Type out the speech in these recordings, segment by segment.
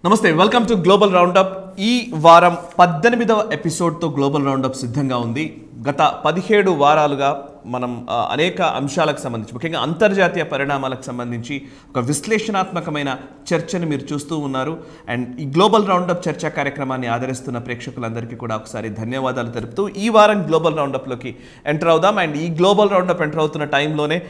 నమస్తే welcome to global roundup ఈ వారం పద్దెనిమిదవ ఎపిసోడ్తో గ్లోబల్ రౌండప్ సిద్ధంగా ఉంది గత పదిహేడు వారాలుగా మనం ఆ, అనేక అంశాలకు సంబంధించి ముఖ్యంగా అంతర్జాతీయ పరిణామాలకు సంబంధించి ఒక విశ్లేషణాత్మకమైన చర్చను మీరు చూస్తూ ఉన్నారు అండ్ ఈ గ్లోబల్ రౌండప్ చర్చా కార్యక్రమాన్ని ఆదరిస్తున్న ప్రేక్షకులందరికీ కూడా ఒకసారి ధన్యవాదాలు తెలుపుతూ ఈ వారం గ్లోబల్ రౌండప్లోకి ఎంటర్ అవుదాం అండ్ ఈ గ్లోబల్ రౌండప్ ఎంటర్ అవుతున్న టైంలోనే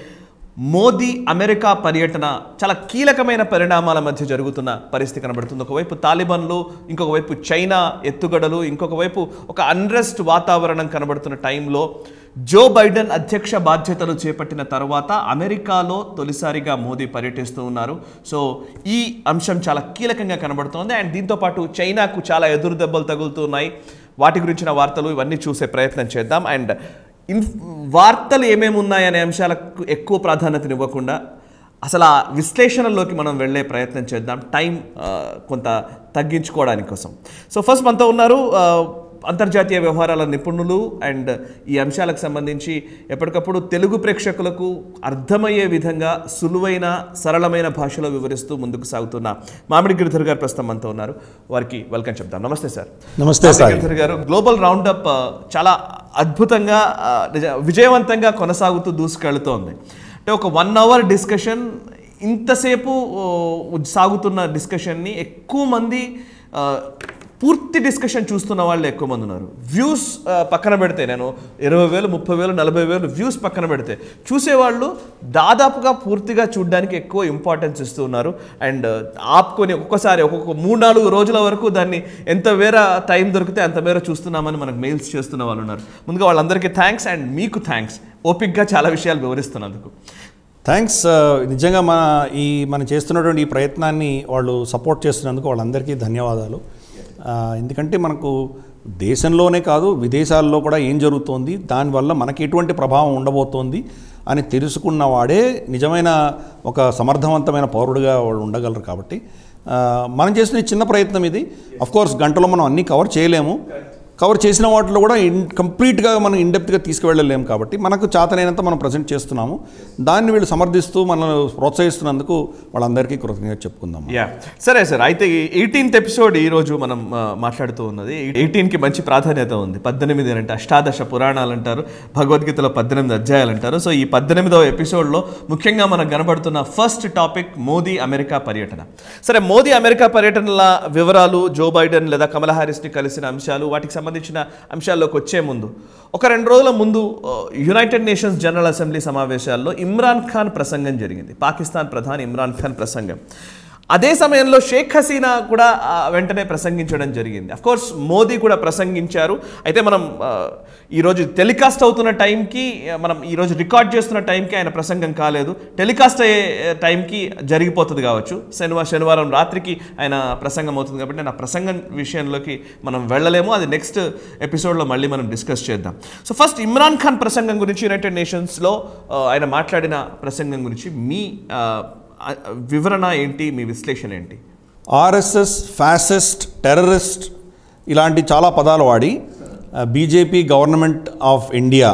మోదీ అమెరికా పర్యటన చాలా కీలకమైన పరిణామాల మధ్య జరుగుతున్న పరిస్థితి కనబడుతుంది ఒకవైపు తాలిబాన్లు ఇంకొక వైపు చైనా ఎత్తుగడలు ఇంకొక వైపు ఒక అన్రెస్ట్ వాతావరణం కనబడుతున్న టైంలో జో బైడెన్ అధ్యక్ష బాధ్యతలు చేపట్టిన తర్వాత అమెరికాలో తొలిసారిగా మోదీ పర్యటిస్తూ ఉన్నారు సో ఈ అంశం చాలా కీలకంగా కనబడుతోంది అండ్ దీంతోపాటు చైనాకు చాలా ఎదురు దెబ్బలు తగులుతున్నాయి వాటి గురించిన వార్తలు ఇవన్నీ చూసే ప్రయత్నం చేద్దాం అండ్ ఇన్ వార్తలు ఏమేమి ఉన్నాయనే అంశాలకు ఎక్కువ ప్రాధాన్యతనివ్వకుండా అసలు ఆ విశ్లేషణలోకి మనం వెళ్ళే ప్రయత్నం చేద్దాం టైం ఆ, కొంత తగ్గించుకోవడానికి కోసం సో ఫస్ట్ మనతో ఉన్నారు ఆ, అంతర్జాతీయ వ్యవహారాల నిపుణులు అండ్ ఈ అంశాలకు సంబంధించి ఎప్పటికప్పుడు తెలుగు ప్రేక్షకులకు అర్థమయ్యే విధంగా సులువైన సరళమైన భాషలో వివరిస్తూ ముందుకు సాగుతున్న మామిడి గిరిధర్ గారు ప్రస్తుతం మనతో ఉన్నారు వారికి వెల్కమ్ చెప్తాం నమస్తే సార్ నమస్తే సాయి గిరిధర్ గారు గ్లోబల్ రౌండప్ ఆ, చాలా అద్భుతంగా ఆ, నిజ- విజయవంతంగా కొనసాగుతూ దూసుకెళ్తోంది అంటే ఒక వన్ అవర్ డిస్కషన్ ఇంతసేపు ఓ, సాగుతున్న డిస్కషన్ని ఎక్కువ మంది ఆ, పూర్తి డిస్కషన్ చూస్తున్న వాళ్ళు ఎక్కువ మంది ఉన్నారు వ్యూస్ ఆ, పక్కన పెడితే నేను ఇరవై వేలు ముప్పై వేలు నలభై వేలు వ్యూస్ పక్కన పెడితే చూసేవాళ్ళు దాదాపుగా పూర్తిగా చూడడానికి ఎక్కువ ఇంపార్టెన్స్ ఇస్తూ ఉన్నారు అండ్ ఆపుకొని ఒక్కొక్కసారి ఒక్కొక్క మూడు నాలుగు రోజుల వరకు దాన్ని ఎంత వేరే టైం దొరికితే అంత మేర చూస్తున్నామని మనకు మెయిల్స్ చేస్తున్న వాళ్ళు ఉన్నారు ముందుగా వాళ్ళందరికీ థ్యాంక్స్ అండ్ మీకు థ్యాంక్స్ ఓపిక్గా చాలా విషయాలు వివరిస్తున్నందుకు థ్యాంక్స్ నిజంగా మన ఈ మనం చేస్తున్నటువంటి ఈ ప్రయత్నాన్ని వాళ్ళు సపోర్ట్ చేస్తున్నందుకు వాళ్ళందరికీ ధన్యవాదాలు ఆ, ఎందుకంటే మనకు దేశంలోనే కాదు విదేశాల్లో కూడా ఏం జరుగుతోంది దానివల్ల మనకి ఎటువంటి ప్రభావం ఉండబోతోంది అని తెలుసుకున్న వాడే నిజమైన ఒక సమర్థవంతమైన పౌరుడిగా వాళ్ళు ఉండగలరు కాబట్టి ఆ, మనం చేసిన ఈ చిన్న ప్రయత్నం ఇది కోర్స్ గంటలో మనం అన్నీ కవర్ చేయలేము కవర్ చేసిన వాటిలో కూడా ఇన్ కంప్లీట్గా మనం ఇండెప్త్గా తీసుకువెళ్ళలేము కాబట్టి మనకు చాతనైనంత మనం ప్రజెంట్ చేస్తున్నాము దాన్ని వీళ్ళు సమర్థిస్తూ మనల్ని ప్రోత్సహిస్తున్నందుకు వాళ్ళందరికీ కృతజ్ఞత చెప్పుకుందాం యా సరే సార్ అయితే ఎయిటీన్త్ ఎపిసోడ్ ఈ రోజు మనం ఆ, మాట్లాడుతూ ఉన్నది ఎయిటీన్కి మంచి ప్రాధాన్యత ఉంది పద్దెనిమిది అంటే అష్టాదశ పురాణాలు అంటారు భగవద్గీతలో పద్దెనిమిది అధ్యాయాలు అంటారు సో ఈ పద్దెనిమిదవ ఎపిసోడ్లో ముఖ్యంగా మనకు కనబడుతున్న ఫస్ట్ టాపిక్ మోదీ అమెరికా పర్యటన సరే మోదీ అమెరికా పర్యటనల వివరాలు జో బైడెన్ లేదా కమలా హారిస్ని కలిసిన అంశాలు వాటికి సంబంధించిన అంశాల్లోకి వచ్చే ముందు ఒక రెండు రోజుల ముందు ఆ, యునైటెడ్ నేషన్స్ జనరల్ అసెంబ్లీ సమావేశాల్లో ఇమ్రాన్ ఖాన్ ప్రసంగం జరిగింది పాకిస్తాన్ ప్రధాని ఇమ్రాన్ ఖాన్ ప్రసంగం అదే సమయంలో షేక్ హసీనా కూడా ఆ, వెంటనే ప్రసంగించడం జరిగింది అఫ్ కోర్స్ మోదీ కూడా ప్రసంగించారు అయితే మనం ఆ, ఈరోజు టెలికాస్ట్ అవుతున్న టైంకి ఆ, మనం ఈరోజు రికార్డ్ చేస్తున్న టైంకి ఆయన ప్రసంగం కాలేదు టెలికాస్ట్ అయ్యే టైంకి జరిగిపోతుంది కావచ్చు శనివారం శనివారం రాత్రికి ఆయన ప్రసంగం అవుతుంది కాబట్టి నా ప్రసంగం విషయంలోకి మనం వెళ్ళలేము అది నెక్స్ట్ ఎపిసోడ్లో మళ్ళీ మనం డిస్కస్ చేద్దాం సో ఫస్ట్ ఇమ్రాన్ ఖాన్ ప్రసంగం గురించి యునైటెడ్ నేషన్స్లో ఆ, ఆయన మాట్లాడిన ప్రసంగం గురించి మీ ఆ, ఆ, వివరణ ఏంటి మీ విశ్లేషణ ఏంటి ఆర్ఎస్ఎస్ ఫ్యాసిస్ట్ టెర్రరిస్ట్ ఇలాంటి చాలా పదాలు వాడి బీజేపీ గవర్నమెంట్ ఆఫ్ ఇండియా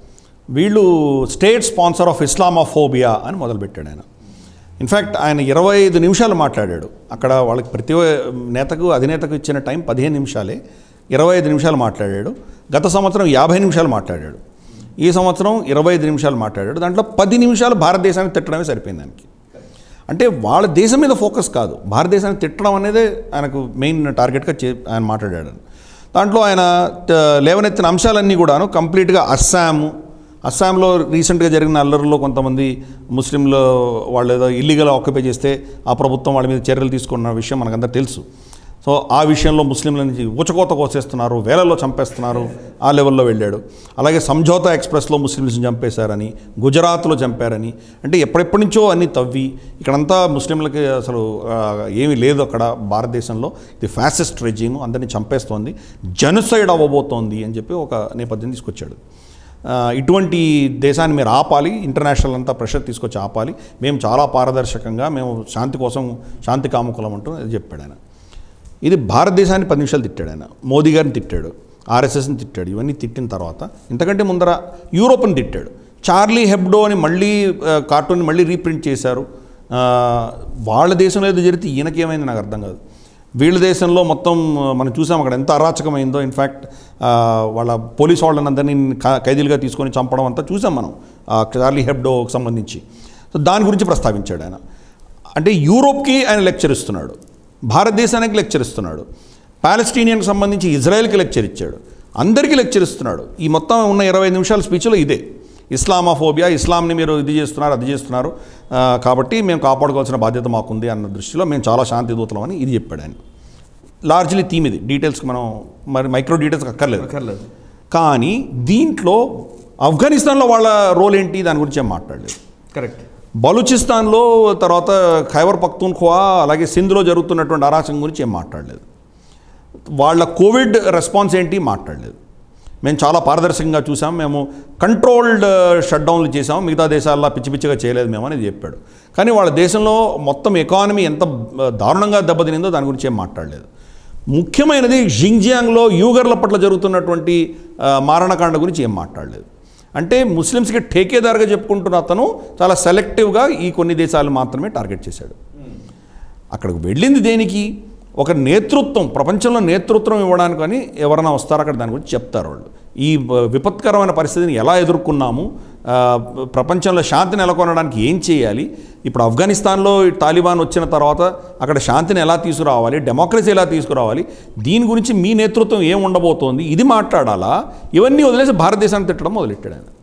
వీళ్ళు స్టేట్ స్పాన్సర్ ఆఫ్ ఇస్లామోఫోబియా అని మొదలుపెట్టాడు ఆయన ఇన్ఫ్యాక్ట్ ఆయన ఇరవై ఐదు నిమిషాలు మాట్లాడాడు అక్కడ వాళ్ళకి ప్రతి నేతకు అధినేతకు ఇచ్చిన టైం పదిహేను నిమిషాలే ఇరవై ఐదు నిమిషాలు మాట్లాడాడు గత సంవత్సరం యాభై నిమిషాలు మాట్లాడాడు ఈ సంవత్సరం ఇరవై ఐదు నిమిషాలు మాట్లాడాడు దాంట్లో పది నిమిషాలు భారతదేశానికి తిట్టడమే సరిపోయింది దానికి అంటే వాళ్ళ దేశం మీద ఫోకస్ కాదు భారతదేశాన్ని తిట్టడం అనేదే ఆయనకు మెయిన్ టార్గెట్గా చే ఆయన మాట్లాడాడు దాంట్లో ఆయన త- లేవనెత్తిన అంశాలన్నీ కూడాను కంప్లీట్గా అస్సాము అస్సాంలో రీసెంట్గా జరిగిన అల్లర్లో కొంతమంది ముస్లింలు వాళ్ళు ఏదో ఇల్లీగల్ ఆక్యుపై చేస్తే ఆ ప్రభుత్వం వాళ్ళ మీద చర్యలు తీసుకున్న విషయం మనకందరూ తెలుసు సో ఆ విషయంలో ముస్లింల నుంచి ఊచకోత కోసేస్తున్నారు వేలలో చంపేస్తున్నారు ఆ లెవెల్లో వెళ్ళాడు అలాగే సంజోతా ఎక్స్ప్రెస్లో ముస్లింస్ని చంపేశారని గుజరాత్లో చంపారని అంటే ఎప్పుడెప్పటి నుంచో అన్ని తవ్వి ఇక్కడంతా ముస్లింలకి అసలు ఆ, ఏమీ లేదు అక్కడ భారతదేశంలో ఇది ఫ్యాసిస్ట్ రెజీమ్ అందరినీ చంపేస్తోంది జెనసైడ్ అవ్వబోతోంది అని చెప్పి ఒక నేపథ్యం తీసుకొచ్చాడు ఆ, ఇటువంటి దేశాన్ని మీరు ఆపాలి ఇంటర్నేషనల్ అంతా ప్రెషర్ తీసుకొచ్చి ఆపాలి మేము చాలా పారదర్శకంగా మేము శాంతి కోసం శాంతి కాముకులం అంటూ అది చెప్పాడు ఆయన ఇది భారతదేశాన్ని పది నిమిషాలు తిట్టాడు ఆయన మోదీ గారిని తిట్టాడు ఆర్ఎస్ఎస్ని తిట్టాడు ఇవన్నీ తిట్టిన తర్వాత ఇంతకంటే ముందర యూరోప్ని తిట్టాడు చార్లీ హెబ్డో అని మళ్ళీ ఆ, కార్టూన్ మళ్ళీ రీప్రింట్ చేశారు ఆ, వాళ్ళ దేశంలో ఏదో జరిగితే ఈయనకేమైంది నాకు అర్థం కాదు వీళ్ళ దేశంలో మొత్తం ఆ, మనం చూసాం అక్కడ ఎంత అరాచకమైందో ఇన్ఫ్యాక్ట్ వాళ్ళ పోలీస్ వాళ్ళని అందరినీ కా- ఖైదీలుగా తీసుకొని చంపడం అంతా చూసాం మనం ఆ చార్లీ హెబ్డోకి సంబంధించి సో దాని గురించి ప్రస్తావించాడు ఆయన అంటే యూరోప్కి ఆయన లెక్చర్ ఇస్తున్నాడు భారతదేశానికి లెక్చర్ ఇస్తున్నాడు పాలస్టీనియన్కి సంబంధించి ఇజ్రాయెల్కి లెక్చర్ ఇచ్చాడు అందరికీ లెక్చర్ ఇస్తున్నాడు ఈ మొత్తం ఉన్న ఇరవై నిమిషాల స్పీచ్లో ఇదే ఇస్లామాఫోబియా ఇస్లాంని మీరు ఇది చేస్తున్నారు అది చేస్తున్నారు ఆ, కాబట్టి మేము కాపాడుకోవాల్సిన బాధ్యత మాకుంది అన్న దృష్టిలో మేము చాలా శాంతి దూతలం అని ఇది చెప్పాడు ఆయన లార్జ్లీ థీమ్ ఇది డీటెయిల్స్కి మనం మరి మైక్రో డీటెయిల్స్ అక్కర్లేదు అక్కర్లేదు కానీ దీంట్లో ఆఫ్ఘనిస్తాన్లో వాళ్ళ రోల్ ఏంటి దాని గురించి ఏం మాట్లాడలేదు కరెక్ట్ బలూచిస్తాన్లో తర్వాత ఖైబర్ పఖ్తూన్ఖ్వా అలాగే సింధ్లో జరుగుతున్నటువంటి అరాచకం గురించి ఏం మాట్లాడలేదు వాళ్ళ కోవిడ్ రెస్పాన్స్ ఏంటి మాట్లాడలేదు మేము చాలా పారదర్శకంగా చూసాం మేము కంట్రోల్డ్ షట్ డౌన్లు చేసాం మిగతా దేశాల్లో పిచ్చి పిచ్చిగా చేయలేదు మేము అనేది చెప్పాడు కానీ వాళ్ళ దేశంలో మొత్తం ఎకానమీ ఎంత దారుణంగా దెబ్బతినిందో దాని గురించి ఏం మాట్లాడలేదు ముఖ్యమైనది జింగ్జియాంగ్లో యూగర్ల పట్ల జరుగుతున్నటువంటి ఆ, మారణకాండ గురించి ఏం మాట్లాడలేదు అంటే ముస్లిమ్స్కి ఠేకేదారుగా చెప్పుకుంటున్న అతను చాలా సెలెక్టివ్గా ఈ కొన్ని దేశాలు మాత్రమే టార్గెట్ చేశాడు అక్కడికి వెళ్ళింది దేనికి ఒక నేతృత్వం ప్రపంచంలో నేతృత్వం ఇవ్వడానికి అని ఎవరైనా వస్తారో అక్కడ దాని గురించి చెప్తారు వాళ్ళు ఈ వ- విపత్కరమైన పరిస్థితిని ఎలా ఎదుర్కొన్నాము ఆ, ప్రపంచంలో శాంతి నెలకొనడానికి ఏం చేయాలి ఇప్పుడు ఆఫ్ఘనిస్తాన్లో ఈ తాలిబాన్ వచ్చిన తర్వాత అక్కడ శాంతిని ఎలా తీసుకురావాలి డెమోక్రసీ ఎలా తీసుకురావాలి దీని గురించి మీ నేతృత్వం ఏం ఉండబోతోంది ఇది మాట్లాడాలా ఇవన్నీ వదిలేసి భారతదేశాన్ని తిట్టడం మొదలెట్టాడు ఆయన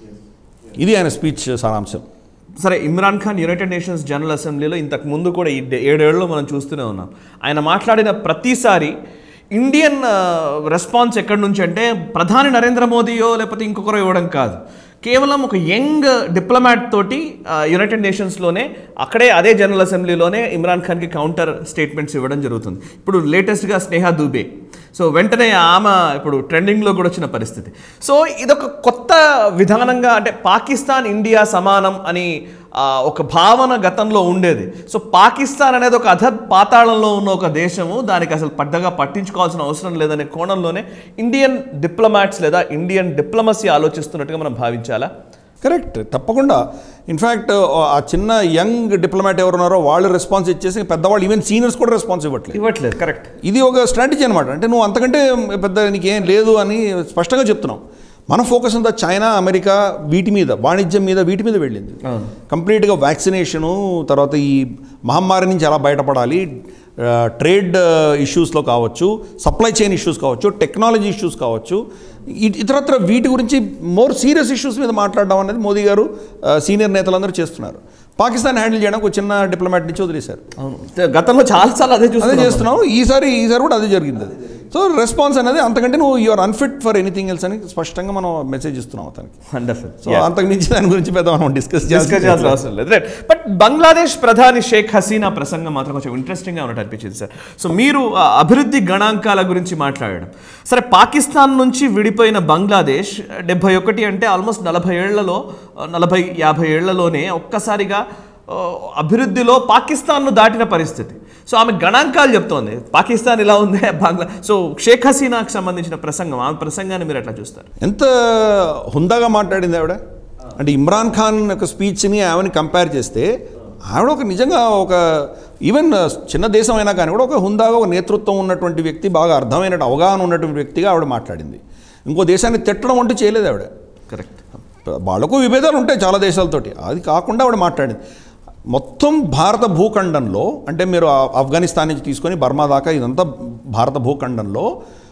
ఇది ఆయన స్పీచ్ సారాంశం సరే Imran Khan United Nations general అసెంబ్లీలో ఇంతకు ముందు కూడా ఈ డే- ఏడేళ్లలో మనం చూస్తూనే ఉన్నాం ఆయన మాట్లాడిన ప్రతిసారి ఇండియన్ రెస్పాన్స్ ఎక్కడి నుంచి అంటే ప్రధాని నరేంద్ర మోదీయో లేకపోతే ఇంకొకరో ఇవ్వడం కాదు కేవలం ఒక యంగ్ డిప్లొమాట్ తోటి ఆ, యునైటెడ్ నేషన్స్లోనే అక్కడే అదే జనరల్ అసెంబ్లీలోనే ఇమ్రాన్ ఖాన్కి కౌంటర్ స్టేట్మెంట్స్ ఇవ్వడం జరుగుతుంది ఇప్పుడు లేటెస్ట్గా స్నేహ దూబే సో వెంటనే ఆమె ఇప్పుడు ట్రెండింగ్లో కూడా వచ్చిన పరిస్థితి సో ఇదొక కొత్త విధానంగా అంటే పాకిస్తాన్ ఇండియా సమానం అని ఆ, ఒక భావన గతంలో ఉండేది సో పాకిస్తాన్ అనేది ఒక అధ పాతాళంలో ఉన్న ఒక దేశము దానికి అసలు పెద్దగా పట్టించుకోవాల్సిన అవసరం లేదనే కోణంలోనే ఇండియన్ డిప్లొమాట్స్ లేదా ఇండియన్ డిప్లొమసీ ఆలోచిస్తున్నట్టుగా మనం భావించాలా కరెక్ట్ తప్పకుండా ఇన్ఫ్యాక్ట్ ఆ చిన్న యంగ్ డిప్లొమాట్ ఎవరున్నారో వాళ్ళు రెస్పాన్స్ ఇచ్చేసి పెద్దవాళ్ళు ఈవెన్ సీనియర్స్ కూడా రెస్పాన్స్ ఇవ్వట్లేదు ఇవ్వట్లేదు కరెక్ట్ ఇది ఒక స్ట్రాటజీ అనమాట అంటే నువ్వు అంతకంటే పెద్ద నీకేం లేదు అని స్పష్టంగా చెప్తున్నావు మన ఫోకస్ అంతా చైనా అమెరికా వీటి మీద వాణిజ్యం మీద వీటి మీద వెళ్ళింది అవును. కంప్లీట్గా వ్యాక్సినేషను తర్వాత ఈ మహమ్మారి నుంచి ఎలా బయటపడాలి ఆ, ట్రేడ్ ఇష్యూస్లో కావచ్చు సప్లై చైన్ ఇష్యూస్ కావచ్చు టెక్నాలజీ ఇష్యూస్ కావచ్చు ఇ- ఇతరత్ర వీటి గురించి మోర్ సీరియస్ ఇష్యూస్ మీద మాట్లాడడం అనేది మోదీ గారు ఆ, సీనియర్ నేతలందరూ చేస్తున్నారు పాకిస్తాన్ హ్యాండిల్ చేయడానికి ఒక చిన్న డిప్లొమాట్ నుంచి వదిలేశారు అవును గతంలో చాలా చాలా అదే అదే చూస్తున్నాం చేస్తున్నావు ఈసారి ఈసారి కూడా అదే జరిగింది అది సో రెస్పాన్స్ అనేది అంతకంటే నువ్వు you're unfit for anything else అని స్పష్టంగా మనం మెసేజ్ ఇస్తున్నాం అతనికి వండర్ఫుల్ సో అంతకు మించి దాని గురించి పెద్ద మనం డిస్కస్ డిస్కస్ చేయాల్సిన అవసరం లేదు రైట్ బట్ బంగ్లాదేశ్ ప్రధాని షేక్ హసీనా ప్రసంగం మాత్రం కొంచెం ఇంట్రెస్టింగ్గా ఉన్నట్టు అనిపించింది సార్ సో మీరు ఆ అభివృద్ధి గణాంకాల గురించి మాట్లాడడం సరే పాకిస్తాన్ నుంచి విడిపోయిన బంగ్లాదేశ్ డెబ్బై ఒకటి అంటే ఆల్మోస్ట్ నలభై ఏళ్లలో ఆ, నలభై యాభై ఏళ్లలోనే ఒక్కసారిగా ఆ, అభివృద్ధిలో పాకిస్తాన్ను దాటిన పరిస్థితి సో ఆమె గణాంకాలు చెప్తోంది పాకిస్తాన్ ఇలా ఉంది బంగ్లా సో షేక్ హసీనాకు సంబంధించిన ప్రసంగం ఆమె ప్రసంగాన్ని మీరు ఎట్లా చూస్తారు ఎంత హుందాగా మాట్లాడింది ఆవిడ అంటే ఇమ్రాన్ ఖాన్ యొక్క స్పీచ్ని ఆమెని కంపేర్ చేస్తే ఆవిడ ఒక నిజంగా ఒక ఈవెన్ చిన్న దేశం అయినా కానీ కూడా ఒక హుందాగా ఒక నేతృత్వం ఉన్నటువంటి వ్యక్తి బాగా అర్థమైన అవగాహన ఉన్నటువంటి వ్యక్తిగా ఆవిడ మాట్లాడింది ఇంకో దేశాన్ని తిట్టడం అంటూ చేయలేదు ఆవిడ కరెక్ట్ వాళ్ళకు విభేదాలు ఉంటాయి చాలా దేశాలతోటి అది కాకుండా ఆవిడ మాట్లాడింది మొత్తం భారత భూఖండంలో అంటే మీరు ఆ- ఆఫ్ఘనిస్తాన్ నుంచి తీసుకొని బర్మా దాకా ఇదంతా భారత భూఖండంలో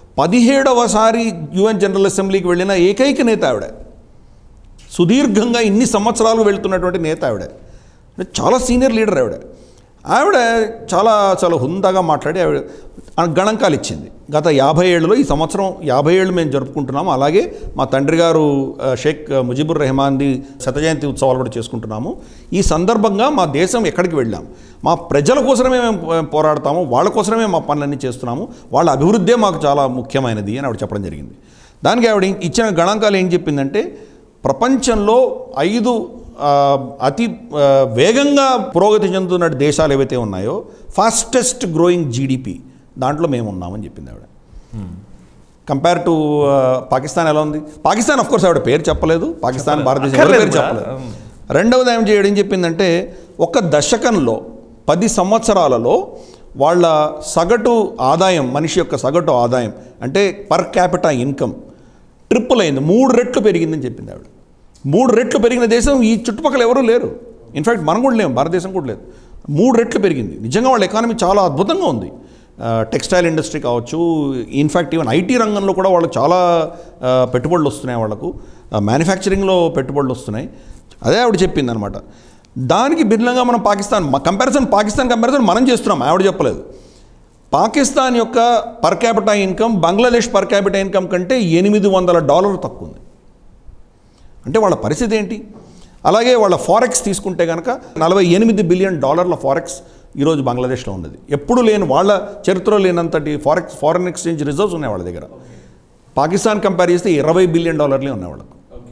పదిహేడవసారి యుఎన్ జనరల్ అసెంబ్లీకి వెళ్ళిన ఏకైక నేత ఆవిడ సుదీర్ఘంగా ఇన్ని సంవత్సరాలు వెళ్తున్నటువంటి నేత ఆవిడ చాలా సీనియర్ లీడర్ ఆవిడ ఆవిడ చాలా చాలా హుందాగా మాట్లాడి ఆవిడ ఆ గణాంకాలు ఇచ్చింది గత యాభై ఏళ్ళలో ఈ సంవత్సరం యాభై ఏళ్ళు మేము జరుపుకుంటున్నాము అలాగే మా తండ్రి గారు ఆ, షేక్ ముజిబుర్ రెహమాన్ది శత జయంతి ఉత్సవాలు కూడా చేసుకుంటున్నాము ఈ సందర్భంగా మా దేశం ఎక్కడికి వెళ్ళాం మా ప్రజల కోసమే మేము పో- పోరాడతాము వాళ్ళ కోసమే మా పనులన్నీ చేస్తున్నాము వాళ్ళ అభివృద్ధే మాకు చాలా ముఖ్యమైనది అని ఆవిడ చెప్పడం జరిగింది దానికి ఆవిడ ఇచ్చిన గణాంకాలు ఏం చెప్పిందంటే ప్రపంచంలో ఐదు ఆ, అతి ఆ, వేగంగా పురోగతి చెందుతున్న దేశాలు ఏవైతే ఉన్నాయో ఫాస్టెస్ట్ గ్రోయింగ్ జీడిపి దాంట్లో మేము ఉన్నామని చెప్పింది ఆవిడ కంపేర్ టు పాకిస్తాన్ ఎలా ఉంది పాకిస్తాన్ ఆఫ్ కోర్స్ ఆవిడ పేరు చెప్పలేదు పాకిస్తాన్ భారతదేశం ఎవరి పేరు అక్కర్లేదు చెప్పలేదు రెండవది ఏం చేయడం ఏం చెప్పిందంటే ఒక దశకంలో పది సంవత్సరాలలో వాళ్ళ సగటు ఆదాయం మనిషి యొక్క సగటు ఆదాయం అంటే పర్ క్యాపిటా ఇన్కమ్ ట్రిపుల్ అయింది మూడు రెట్లు పెరిగిందని చెప్పింది ఆవిడ మూడు రెట్లు పెరిగిన దేశం ఈ చుట్టుపక్కల ఎవరూ లేరు ఇన్ఫ్యాక్ట్ మనం కూడా లేము భారతదేశం కూడా లేదు మూడు రెట్లు పెరిగింది నిజంగా వాళ్ళ ఎకానమీ చాలా అద్భుతంగా ఉంది టెక్స్టైల్ ఇండస్ట్రీ కావచ్చు ఇన్ఫ్యాక్ట్ ఈవెన్ ఐటీ రంగంలో కూడా వాళ్ళకి చాలా ఆ, పెట్టుబడులు వస్తున్నాయి వాళ్ళకు మ్యానుఫ్యాక్చరింగ్లో పెట్టుబడులు వస్తున్నాయి అదే ఆవిడ చెప్పింది అనమాట దానికి భిన్నంగా మనం పాకిస్తాన్ కంపారిజన్ పాకిస్తాన్ కంపారిజన్ మనం చేస్తున్నాం ఆవిడ చెప్పలేదు పాకిస్తాన్ యొక్క per capita income Bangladesh per capita income కంటే ఎనిమిది వందల డాలర్లు తక్కువ ఉంది అంటే వాళ్ళ పరిస్థితి ఏంటి అలాగే వాళ్ళ ఫారెక్స్ తీసుకుంటే కనుక నలభై ఎనిమిది బిలియన్ డాలర్ల ఫారెక్స్ ఈరోజు బంగ్లాదేశ్లో ఉన్నది ఎప్పుడు లేని వాళ్ళ చరిత్రలో లేనంతటి ఫారెక్స్ ఫారెన్ ఎక్స్చేంజ్ రిజర్వ్స్ ఉన్నాయి వాళ్ళ దగ్గర పాకిస్తాన్ కంపేర్ చేస్తే ఇరవై బిలియన్ డాలర్లే ఉన్నాయి వాళ్ళకు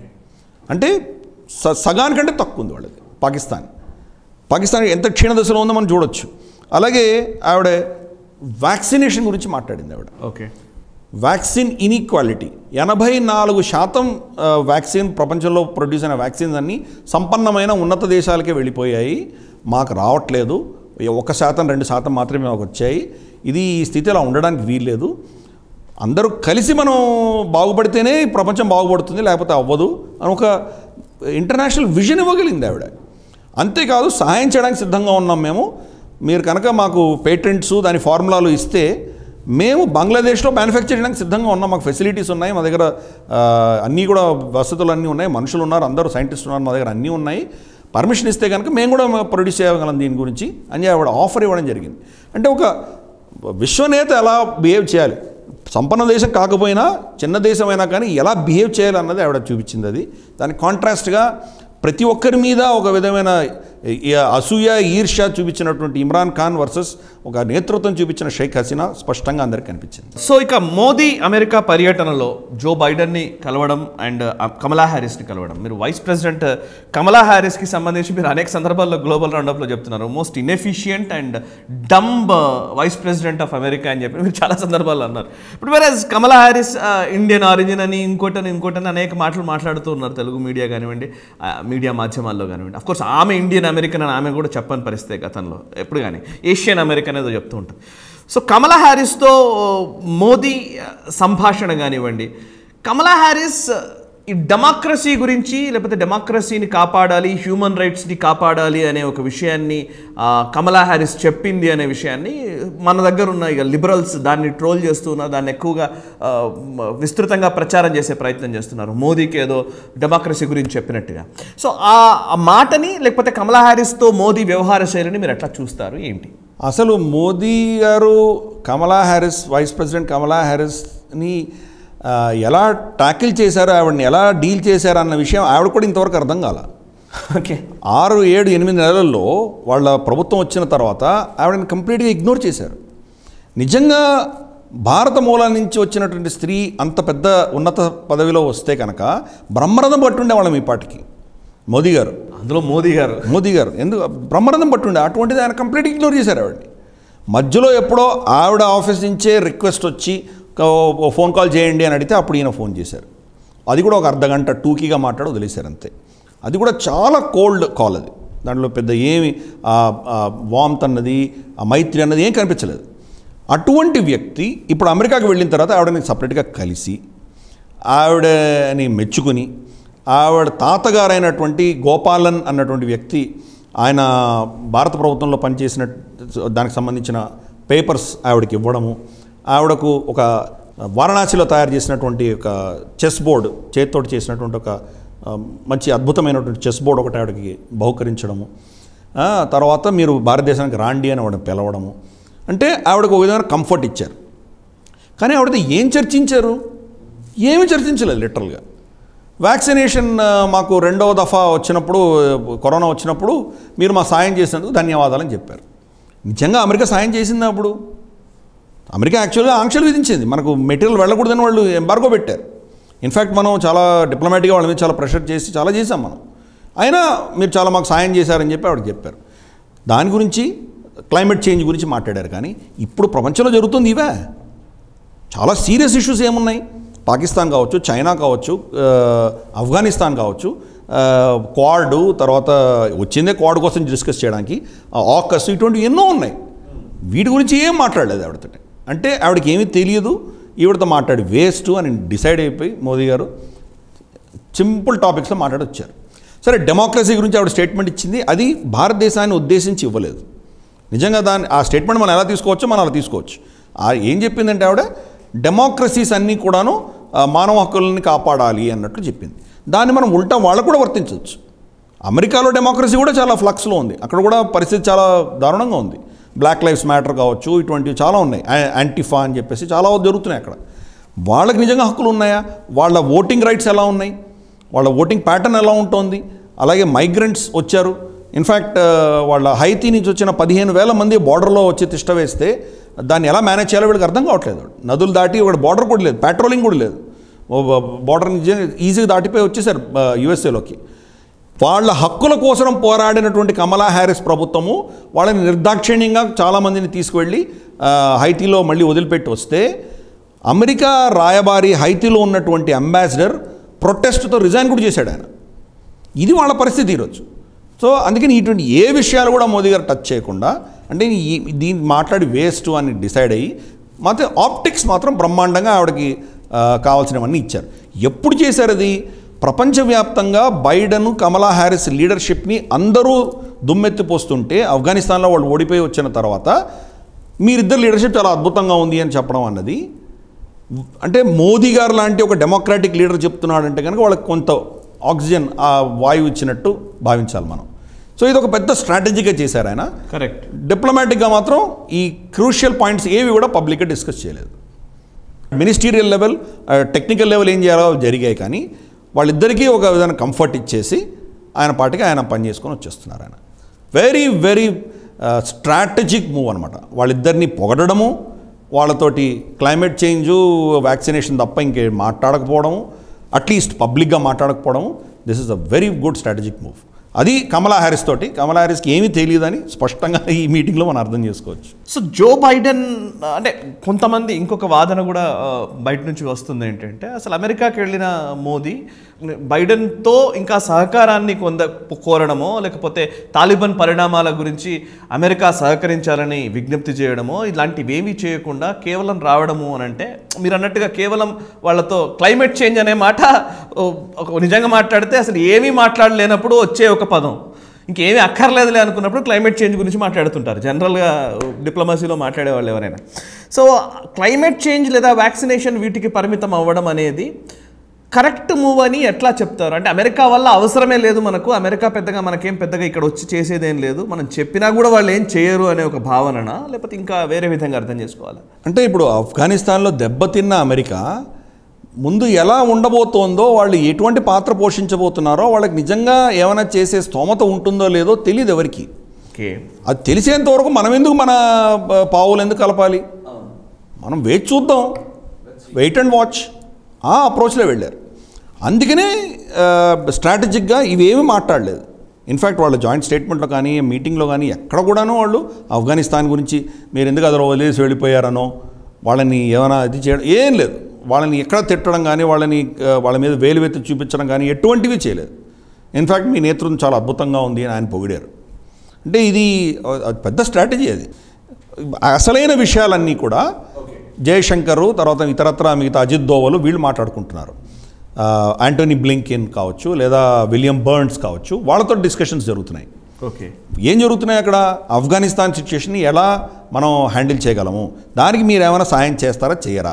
అంటే స సగానికంటే తక్కువ ఉంది వాళ్ళది పాకిస్తాన్ పాకిస్తాన్ ఎంత క్షీణదశలో ఉందో మనం చూడొచ్చు అలాగే ఆవిడ వ్యాక్సినేషన్ గురించి మాట్లాడింది ఆవిడ ఓకే వ్యాక్సిన్ ఇన్ఈక్వాలిటీ ఎనభై నాలుగు శాతం ఆ, వ్యాక్సిన్ ప్రపంచంలో ప్రొడ్యూస్ అయిన వ్యాక్సిన్స్ అన్నీ సంపన్నమైన ఉన్నత దేశాలకే వెళ్ళిపోయాయి మాకు రావట్లేదు ఒక శాతం రెండు శాతం మాత్రమే మాకు వచ్చాయి ఇది ఈ స్థితి అలా ఉండడానికి వీల్లేదు అందరూ కలిసి మనం బాగుపడితేనే ఈ ప్రపంచం బాగుపడుతుంది లేకపోతే అవ్వదు అని ఒక ఇంటర్నేషనల్ విజన్ ఇవ్వగలిగింది ఆవిడ అంతేకాదు సహాయం చేయడానికి సిద్ధంగా ఉన్నాం మేము మీరు కనుక మాకు పేటెంట్స్ దాని ఫార్ములాలు ఇస్తే మేము బంగ్లాదేశ్లో మ్యానుఫ్యాక్చర్ చేయడానికి సిద్ధంగా ఉన్నాం మాకు ఫెసిలిటీస్ ఉన్నాయి మా దగ్గర ఆ, అన్నీ కూడా వసతులు అన్నీ ఉన్నాయి మనుషులు ఉన్నారు అందరూ సైంటిస్టులు ఉన్నారు మా దగ్గర అన్నీ ఉన్నాయి పర్మిషన్ ఇస్తే కనుక మేము కూడా ప్రొడ్యూస్ చేయగలం దీని గురించి అని ఆవిడ ఆఫర్ ఇవ్వడం జరిగింది అంటే ఒక విశ్వనేత ఎలా బిహేవ్ చేయాలి సంపన్న దేశం కాకపోయినా చిన్న దేశమైనా కానీ ఎలా బిహేవ్ చేయాలి అన్నది ఆవిడ చూపించింది అది దానికి కాంట్రాస్ట్గా ప్రతి ఒక్కరి మీద ఒక విధమైన ఈ అసూయ ఈర్ష్య చూపించినటువంటి ఇమ్రాన్ ఖాన్ వర్సెస్ ఒక నేతృత్వం చూపించిన షేక్ హసీనా స్పష్టంగా అందరికి కనిపించింది సో ఇక మోదీ అమెరికా పర్యటనలో జో బైడెన్ని కలవడం అండ్ కమలా హ్యారిస్ని కలవడం మీరు వైస్ ప్రెసిడెంట్ కమలా హ్యారిస్కి సంబంధించి మీరు అనేక సందర్భాల్లో గ్లోబల్ రౌండప్లో చెప్తున్నారు most inefficient and dumb vice president of America అని చెప్పి మీరు చాలా సందర్భాల్లో అన్నారు ఇప్పుడు వేరే కమలా హ్యారిస్ ఇండియన్ ఆరిజిన్ అని ఇంకోటని ఇంకోటని అనేక మాటలు మాట్లాడుతూ ఉన్నారు తెలుగు మీడియా కానివ్వండి ఆ, మీడియా మాధ్యమాల్లో కానివ్వండి అఫ్ కోర్స్ ఆమె ఇండియన్ అమెరికన్ అని ఆమె కూడా చెప్పని పరిస్థితి గతంలో ఎప్పుడు కానీ ఏషియన్ అమెరికన్ ఏదో చెప్తూ ఉంటుంది సో కమలా హ్యారిస్తో మోదీ ఆ, సంభాషణ కానివ్వండి కమలా హ్యారిస్ ఈ డెమోక్రసీ గురించి లేకపోతే డెమోక్రసీని కాపాడాలి హ్యూమన్ రైట్స్ని కాపాడాలి అనే ఒక విషయాన్ని ఆ, కమలా హ్యారిస్ చెప్పింది అనే విషయాన్ని మన దగ్గర ఉన్న ఇక లిబరల్స్ దాన్ని ట్రోల్ చేస్తున్నారు దాన్ని ఎక్కువగా ఆ, మ- విస్తృతంగా ప్రచారం చేసే ప్రయత్నం చేస్తున్నారు మోదీకి ఏదో డెమోక్రసీ గురించి చెప్పినట్టుగా సో ఆ ఆ మాటని లేకపోతే కమలా హ్యారిస్తో మోదీ వ్యవహార శైలిని మీరు ఎట్లా చూస్తారు ఏంటి అసలు మోదీ గారు Kamala Harris vice president Kamala హ్యారిస్ని ఆ, ఎలా టాకిల్ చేశారో ఆవిడని ఎలా డీల్ చేశారో అన్న విషయం ఆవిడ కూడా ఇంతవరకు అర్థం కాల ఓకే ఆరు ఏడు ఎనిమిది నెలల్లో వాళ్ళ ప్రభుత్వం వచ్చిన తర్వాత ఆవిడని కంప్లీట్గా ఇగ్నోర్ చేశారు నిజంగా భారత మూలాల నుంచి వచ్చినటువంటి స్త్రీ అంత పెద్ద ఉన్నత పదవిలో వస్తే కనుక బ్రహ్మరథం పట్టుండే వాళ్ళం ఈ పాటికి మోదీ గారు అందులో మోదీ గారు మోదీ గారు ఎందుకు బ్రహ్మరథం పట్టుండే అటువంటిది ఆయన కంప్లీట్ ఇగ్నోర్ చేశారు ఆవిడని మధ్యలో ఎప్పుడో ఆవిడ ఆఫీస్ నుంచే రిక్వెస్ట్ వచ్చి "ఓ- ఓ ఫోన్ కాల్ చేయండి అని అడిగితే అప్పుడు ఈయన ఫోన్ చేశారు అది కూడా ఒక అర్ధ గంట టూకీగా మాట్లాడి వదిలేశారు అంతే అది కూడా చాలా కోల్డ్ కాల్ అది దాంట్లో పెద్ద ఏమి వామ్త్ అన్నది ఆ మైత్రి అన్నది ఏం కనిపించలేదు అటువంటి వ్యక్తి ఇప్పుడు అమెరికాకి వెళ్ళిన తర్వాత ఆవిడని సపరేట్గా కలిసి ఆవిడని మెచ్చుకుని ఆవిడ తాతగారైనటువంటి గోపాలన్ అన్నటువంటి వ్యక్తి ఆయన భారత ప్రభుత్వంలో పనిచేసిన దానికి సంబంధించిన పేపర్స్ ఆవిడకి ఇవ్వడము ఆవిడకు ఒక వారణాసిలో తయారు చేసినటువంటి ఒక చెస్ బోర్డు చేతితోటి చేసినటువంటి ఒక ఆ, మంచి అద్భుతమైనటువంటి చెస్ బోర్డు ఒకటి ఆవిడకి బహుకరించడము ఆ, తర్వాత మీరు భారతదేశానికి రాండి అని ఆవిడ పిలవడము అంటే ఆవిడకు ఒక విధమైన కంఫర్ట్ ఇచ్చారు కానీ ఆవిడతో ఏం చర్చించారు ఏమి చర్చించలేదు లిటరల్గా వ్యాక్సినేషన్ ఆ, మాకు రెండవ దఫా వచ్చినప్పుడు కరోనా వచ్చినప్పుడు మీరు మా సాయం చేసినందుకు ధన్యవాదాలని చెప్పారు నిజంగా అమెరికా సాయం చేసిందా అప్పుడు అమెరికా యాక్చువల్గా ఆంక్షలు విధించింది మనకు మెటీరియల్ వెళ్ళకూడదని వాళ్ళు ఎంబార్గో పెట్టారు ఇన్ఫ్యాక్ట్ మనం చాలా డిప్లొమాటిక్గా వాళ్ళ మీద చాలా ప్రెషర్ చేసి చాలా చేసాం మనం అయినా మీరు చాలా మాకు సాయం చేశారని చెప్పి ఆవిడకి చెప్పారు దాని గురించి క్లైమేట్ చేంజ్ గురించి మాట్లాడారు కానీ ఇప్పుడు ప్రపంచంలో జరుగుతుంది ఇవే చాలా సీరియస్ ఇష్యూస్ ఏమున్నాయి పాకిస్తాన్ కావచ్చు చైనా కావచ్చు ఆ, ఆఫ్ఘనిస్తాన్ కావచ్చు ఆ, క్వాడ్ తర్వాత వచ్చిందే క్వాడ్ కోసం డిస్కస్ చేయడానికి ఆ ఆకస్ ఇటువంటివి ఎన్నో ఉన్నాయి వీటి గురించి ఏం మాట్లాడలేదు ఆవిడతో అంటే ఆవిడకి ఏమీ తెలియదు ఈవిడతో మాట్లాడి వేస్ట్ అని డిసైడ్ అయిపోయి మోదీ గారు సింపుల్ టాపిక్స్లో మాట్లాడి వచ్చారు సరే డెమోక్రసీ గురించి ఆవిడ స్టేట్మెంట్ ఇచ్చింది అది భారతదేశాన్ని ఉద్దేశించి ఇవ్వలేదు నిజంగా దాన్ని ఆ స్టేట్మెంట్ మనం ఎలా తీసుకోవచ్చో మనం అలా తీసుకోవచ్చు ఆ ఏం చెప్పిందంటే ఆవిడ డెమోక్రసీస్ అన్నీ కూడాను ఆ, మానవ హక్కులని కాపాడాలి అన్నట్లు చెప్పింది దాన్ని మనం ఉల్టా వాళ్ళకు కూడా వర్తించవచ్చు అమెరికాలో డెమోక్రసీ కూడా చాలా ఫ్లక్స్లో ఉంది అక్కడ కూడా పరిస్థితి చాలా దారుణంగా ఉంది బ్లాక్ లైఫ్స్ మ్యాటర్ కావచ్చు ఇటువంటివి చాలా ఉన్నాయి యా- యాంటిఫా అని చెప్పేసి చాలా జరుగుతున్నాయి అక్కడ వాళ్ళకి నిజంగా హక్కులు ఉన్నాయా వాళ్ళ ఓటింగ్ రైట్స్ ఎలా ఉన్నాయి వాళ్ళ ఓటింగ్ ప్యాటర్న్ ఎలా ఉంటుంది అలాగే మైగ్రెంట్స్ వచ్చారు ఇన్ఫ్యాక్ట్ వాళ్ళ హైతీ నుంచి వచ్చిన పదిహేను వేల మంది బార్డర్లో వచ్చి తిష్ట వేస్తే దాన్ని ఎలా మేనేజ్ చేయాలో వీళ్ళకి అర్థం కావట్లేదు నదులు దాటి ఒక బార్డర్ కూడా లేదు పెట్రోలింగ్ కూడా లేదు బార్డర్ నుంచి ఈజీగా దాటిపోయి వచ్చేసారు యుఎస్ఏలోకి వాళ్ళ హక్కుల కోసం పోరాడినటువంటి కమలా హ్యారిస్ ప్రభుత్వము వాళ్ళని నిర్దాక్షిణ్యంగా చాలామందిని తీసుకువెళ్ళి ఆ, హైతీలో మళ్ళీ వదిలిపెట్టి వస్తే అమెరికా రాయబారి హైతీలో ఉన్నటువంటి అంబాసిడర్ ప్రొటెస్ట్తో రిజైన్ కూడా చేశాడు ఆయన ఇది వాళ్ళ పరిస్థితి ఈరోజు సో అందుకని ఇటువంటి ఏ విషయాలు కూడా మోదీ గారు టచ్ చేయకుండా అంటే ఈ దీన్ని మాట్లాడి వేస్ట్ అని డిసైడ్ అయ్యి మాత్రం ఆప్టిక్స్ మాత్రం బ్రహ్మాండంగా ఆవిడకి ఆ, కావాల్సినవన్నీ ఇచ్చారు ఎప్పుడు చేశారు అది ప్రపంచవ్యాప్తంగా బైడెన్ కమలా హ్యారిస్ లీడర్షిప్ని అందరూ దుమ్మెత్తిపోస్తుంటే ఆఫ్ఘనిస్తాన్లో వాళ్ళు ఓడిపోయి వచ్చిన తర్వాత మీరిద్దరు లీడర్షిప్ చాలా అద్భుతంగా ఉంది అని చెప్పడం అన్నది అంటే మోదీ గారు లాంటి ఒక డెమోక్రాటిక్ లీడర్ చెప్తున్నాడంటే కనుక వాళ్ళకి కొంత ఆక్సిజన్ ఆ వాయువు ఇచ్చినట్టు భావించాలి మనం సో ఇది ఒక పెద్ద స్ట్రాటజీగా చేశారు ఆయన కరెక్ట్ డిప్లొమాటిక్గా మాత్రం ఈ క్రూషియల్ పాయింట్స్ ఏవి కూడా పబ్లిక్గా డిస్కస్ చేయలేదు మినిస్టీరియల్ లెవెల్ టెక్నికల్ లెవెల్ ఏం చేయాలో జరిగాయి కానీ వాళ్ళిద్దరికీ ఒక విధంగా కంఫర్ట్ ఇచ్చేసి ఆయన పాటికి ఆయన పని చేసుకొని వచ్చేస్తున్నారు ఆయన వెరీ వెరీ స్ట్రాటజిక్ మూవ్ అనమాట వాళ్ళిద్దరిని పొగడము వాళ్ళతోటి క్లైమేట్ చేంజు వ్యాక్సినేషన్ తప్ప ఇంకే మాట్లాడకపోవడము అట్లీస్ట్ పబ్లిక్గా మాట్లాడకపోవడము this is a very good strategic move అది కమలా హ్యారిస్ తోటి కమలా హ్యారిస్కి ఏమీ తెలియదని స్పష్టంగా ఈ మీటింగ్లో మనం అర్థం చేసుకోవచ్చు సో జో బైడెన్ అంటే కొంతమంది ఇంకొక వాదన కూడా ఆ, బయట నుంచి వస్తుంది ఏంటంటే అసలు అమెరికాకి వెళ్ళిన మోదీ బైడెన్తో ఇంకా సహకారాన్ని కొంద కోరడమో లేకపోతే తాలిబాన్ పరిణామాల గురించి అమెరికా సహకరించాలని విజ్ఞప్తి చేయడమో ఇలాంటివి ఏమీ చేయకుండా కేవలం రావడము అని అంటే మీరు అన్నట్టుగా కేవలం వాళ్ళతో క్లైమేట్ చేంజ్ అనే మాట ఓ, ఒక నిజంగా మాట్లాడితే అసలు ఏమీ మాట్లాడలేనప్పుడు వచ్చే ఒక పదం ఇంకేమీ అక్కర్లేదులే అనుకున్నప్పుడు క్లైమేట్ చేంజ్ గురించి మాట్లాడుతుంటారు జనరల్గా డిప్లొమసీలో మాట్లాడే వాళ్ళు ఎవరైనా సో క్లైమేట్ చేంజ్ లేదా వ్యాక్సినేషన్ వీటికి పరిమితం అవ్వడం అనేది కరెక్ట్ మూవ్ అని ఎట్లా చెప్తారు అంటే అమెరికా వల్ల అవసరమే లేదు మనకు అమెరికా పెద్దగా మనకేం పెద్దగా ఇక్కడ వచ్చి చేసేదేం లేదు మనం చెప్పినా కూడా వాళ్ళు ఏం చేయరు అనే ఒక భావననా లేకపోతే ఇంకా వేరే విధంగా అర్థం చేసుకోవాలి అంటే ఇప్పుడు ఆఫ్ఘనిస్తాన్లో దెబ్బతిన్న అమెరికా ముందు ఎలా ఉండబోతోందో వాళ్ళు ఎటువంటి పాత్ర పోషించబోతున్నారో వాళ్ళకి నిజంగా ఏమైనా చేసే స్తోమత ఉంటుందో లేదో తెలియదు ఎవరికి ఓకే అది తెలిసేంత వరకు మనం ఎందుకు మన ప- పావులు ఎందుకు కలపాలి మనం వెయిట్ చూద్దాం వెయిట్ అండ్ వాచ్ ఆ అప్రోచ్లో వెళ్ళారు అందుకనే స్ట్రాటజిక్గా ఇవేమీ మాట్లాడలేదు ఇన్ఫ్యాక్ట్ వాళ్ళ జాయింట్ స్టేట్మెంట్లో కానీ మీటింగ్లో కానీ ఎక్కడ కూడాను వాళ్ళు ఆఫ్ఘనిస్తాన్ గురించి మీరు ఎందుకు అదలో వదిలేసి వెళ్ళిపోయారనో వాళ్ళని ఏమైనా ఇది చేయడం ఏం లేదు వాళ్ళని ఎక్కడ తిట్టడం కానీ వాళ్ళని ఆ, వాళ్ళ మీద వేలువెత్తి చూపించడం కానీ ఎటువంటివి చేయలేదు ఇన్ఫ్యాక్ట్ మీ నేతృత్వం చాలా అద్భుతంగా ఉంది అని ఆయన పొగిడారు అంటే ఇది ఆ, అది పెద్ద స్ట్రాటజీ అది అసలైన విషయాలన్నీ కూడా జయశంకరు తర్వాత ఇతరత్ర మిగతా అజిత్ దోవలు వీళ్ళు మాట్లాడుకుంటున్నారు ఆ, యాంటోనీ బ్లింకిన్ కావచ్చు లేదా విలియం బర్న్స్ కావచ్చు వాళ్ళతో డిస్కషన్స్ జరుగుతున్నాయి ఓకే ఏం జరుగుతున్నాయి అక్కడ ఆఫ్ఘనిస్తాన్ సిచ్యుయేషన్ని ఎలా మనం హ్యాండిల్ చేయగలము దానికి మీరు ఏమైనా సాయం చేస్తారా చేయరా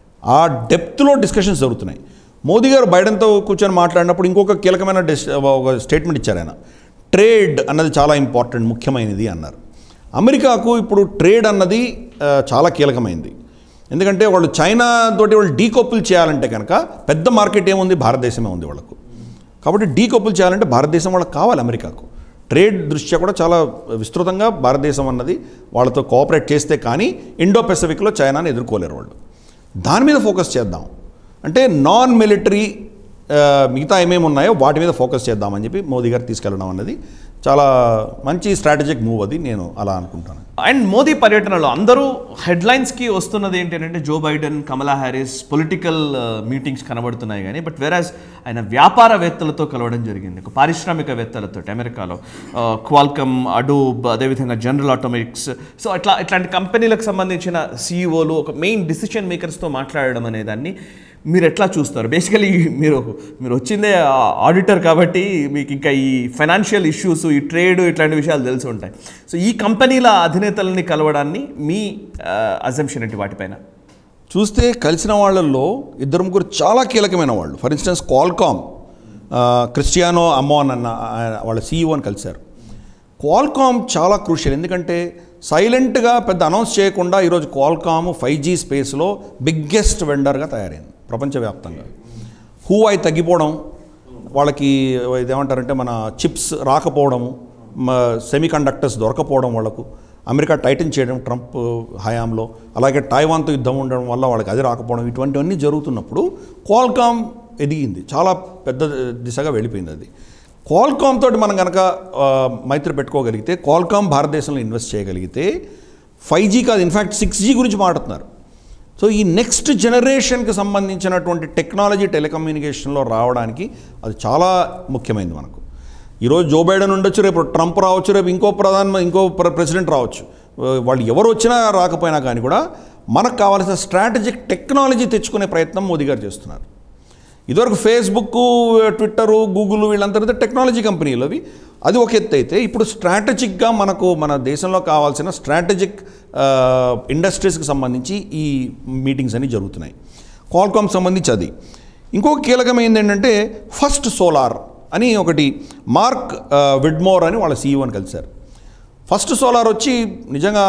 ఆ డెప్త్లో డిస్కషన్స్ జరుగుతున్నాయి మోదీ గారు బైడెన్తో కూర్చొని మాట్లాడినప్పుడు ఇంకొక కీలకమైన డిస్ ఒక స్టేట్మెంట్ ఇచ్చారు ఆయన ట్రేడ్ అన్నది చాలా ఇంపార్టెంట్ ముఖ్యమైనది అన్నారు అమెరికాకు ఇప్పుడు ట్రేడ్ అన్నది ఆ, చాలా కీలకమైంది ఎందుకంటే వాళ్ళు చైనా తోటి వాళ్ళు డీకప్పుల్ చేయాలంటే కనుక పెద్ద మార్కెట్ ఏముంది భారతదేశమే ఉంది వాళ్ళకు కాబట్టి డీకప్పుల్ చేయాలంటే భారతదేశం వాళ్ళకి కావాలి అమెరికాకు ట్రేడ్ దృష్ట్యా కూడా చాలా విస్తృతంగా భారతదేశం అన్నది వాళ్ళతో కోఆపరేట్ చేస్తే కానీ ఇండో పెసిఫిక్లో చైనాని ఎదుర్కోలేరు వాళ్ళు దాని మీద ఫోకస్ చేద్దాం అంటే నాన్ మిలిటరీ మిగతా ఏమేమి ఉన్నాయో వాటి మీద ఫోకస్ చేద్దామని చెప్పి మోదీ గారు తీసుకెళ్ళడం అన్నది చాలా మంచి స్ట్రాటజిక్ మూవ్ అది నేను అలా అనుకుంటాను అండ్ మోదీ పర్యటనలో అందరూ హెడ్లైన్స్కి వస్తున్నది ఏంటంటే Joe Biden Kamala Harris political meetings కనబడుతున్నాయి కానీ బట్ వెరాజ్ ఆయన వ్యాపారవేత్తలతో కలవడం జరిగింది ఒక పారిశ్రామికవేత్తలతో అమెరికాలో క్వాల్కమ్ అడోబ్ అదేవిధంగా జనరల్ ఆటోమిక్స్ సో అట్లా ఇట్లాంటి కంపెనీలకు సంబంధించిన సీఈఓలు ఒక మెయిన్ డిసిషన్ మేకర్స్తో మాట్లాడడం అనే దాన్ని మీరు ఎట్లా చూస్తారు బేసికలీ మీరు మీరు వచ్చిందే ఆడిటర్ కాబట్టి మీకు ఇంకా ఈ ఫైనాన్షియల్ ఇష్యూస్ ఈ ట్రేడ్ ఇట్లాంటి విషయాలు తెలిసి ఉంటాయి సో ఈ కంపెనీల అధినేతలని కలవడాన్ని మీ అజంప్షన్ ఏంటి వాటిపైన చూస్తే కలిసిన వాళ్ళల్లో ఇద్దరు ముగ్గురు చాలా కీలకమైన వాళ్ళు for instance Qualcomm Cristiano Amon అన్న ఆయన- వాళ్ళ సీఈఓని కలిశారు క్వాల్కామ్ చాలా క్రూషియల్ ఎందుకంటే సైలెంట్గా పెద్ద అనౌన్స్ చేయకుండా ఈరోజు క్వాల్కామ్ ఫైవ్ జీ స్పేస్లో బిగ్గెస్ట్ వెండర్గా తయారైంది ప్రపంచవ్యాప్తంగా హూఐ తగ్గిపోవడం వాళ్ళకి ఇదేమంటారంటే మన చిప్స్ రాకపోవడము సెమీ కండక్టర్స్ దొరకపోవడం వాళ్ళకు అమెరికా టైటన్ చేయడం ట్రంప్ హయాంలో అలాగే టైవాన్తో యుద్ధం ఉండడం వల్ల వాళ్ళకి అది రాకపోవడం ఇటువంటివన్నీ జరుగుతున్నప్పుడు క్వాల్కామ్ ఎదిగింది చాలా పెద్ద దిశగా వెళ్ళిపోయింది అది క్వాల్కామ్ తోటి మనం కనుక ఆ, మైత్రి పెట్టుకోగలిగితే క్వాల్కామ్ భారతదేశంలో ఇన్వెస్ట్ చేయగలిగితే ఫైవ్ జీ కాదు ఇన్ఫ్యాక్ట్ సిక్స్ జీ గురించి మాట్లాడుతున్నారు సో ఈ నెక్స్ట్ జనరేషన్కి సంబంధించినటువంటి టెక్నాలజీ టెలికమ్యూనికేషన్లో రావడానికి అది చాలా ముఖ్యమైనది మనకు ఈరోజు జో బైడెన్ ఉండొచ్చు రేపు ట్రంప్ రావచ్చు రేపు ఇంకో ప్రధాన ఇంకో ప్ర- ప్రెసిడెంట్ రావచ్చు ఆ, వాళ్ళు ఎవరు వచ్చినా రాకపోయినా కానీ కూడా మనకు కావాల్సిన స్ట్రాటజిక్ టెక్నాలజీ తెచ్చుకునే ప్రయత్నం మోదీ గారు చేస్తున్నారు ఇదివరకు ఫేస్బుక్ ట్విట్టరు గూగుల్ వీళ్ళంతా టెక్నాలజీ కంపెనీలు అవి అది ఒక ఎత్తు అయితే ఇప్పుడు స్ట్రాటజిక్గా మనకు మన దేశంలో కావాల్సిన స్ట్రాటజిక్ ఇండస్ట్రీస్కి సంబంధించి ఈ మీటింగ్స్ అన్ని జరుగుతున్నాయి క్వాల్కామ్ సంబంధించి అది ఇంకొక కీలకమైనది ఏంటంటే ఫస్ట్ సోలార్ అని ఒకటి మార్క్ ఆ, విడ్మోర్ అని వాళ్ళ సీఈఓని కలిశారు ఫస్ట్ సోలార్ వచ్చి నిజంగా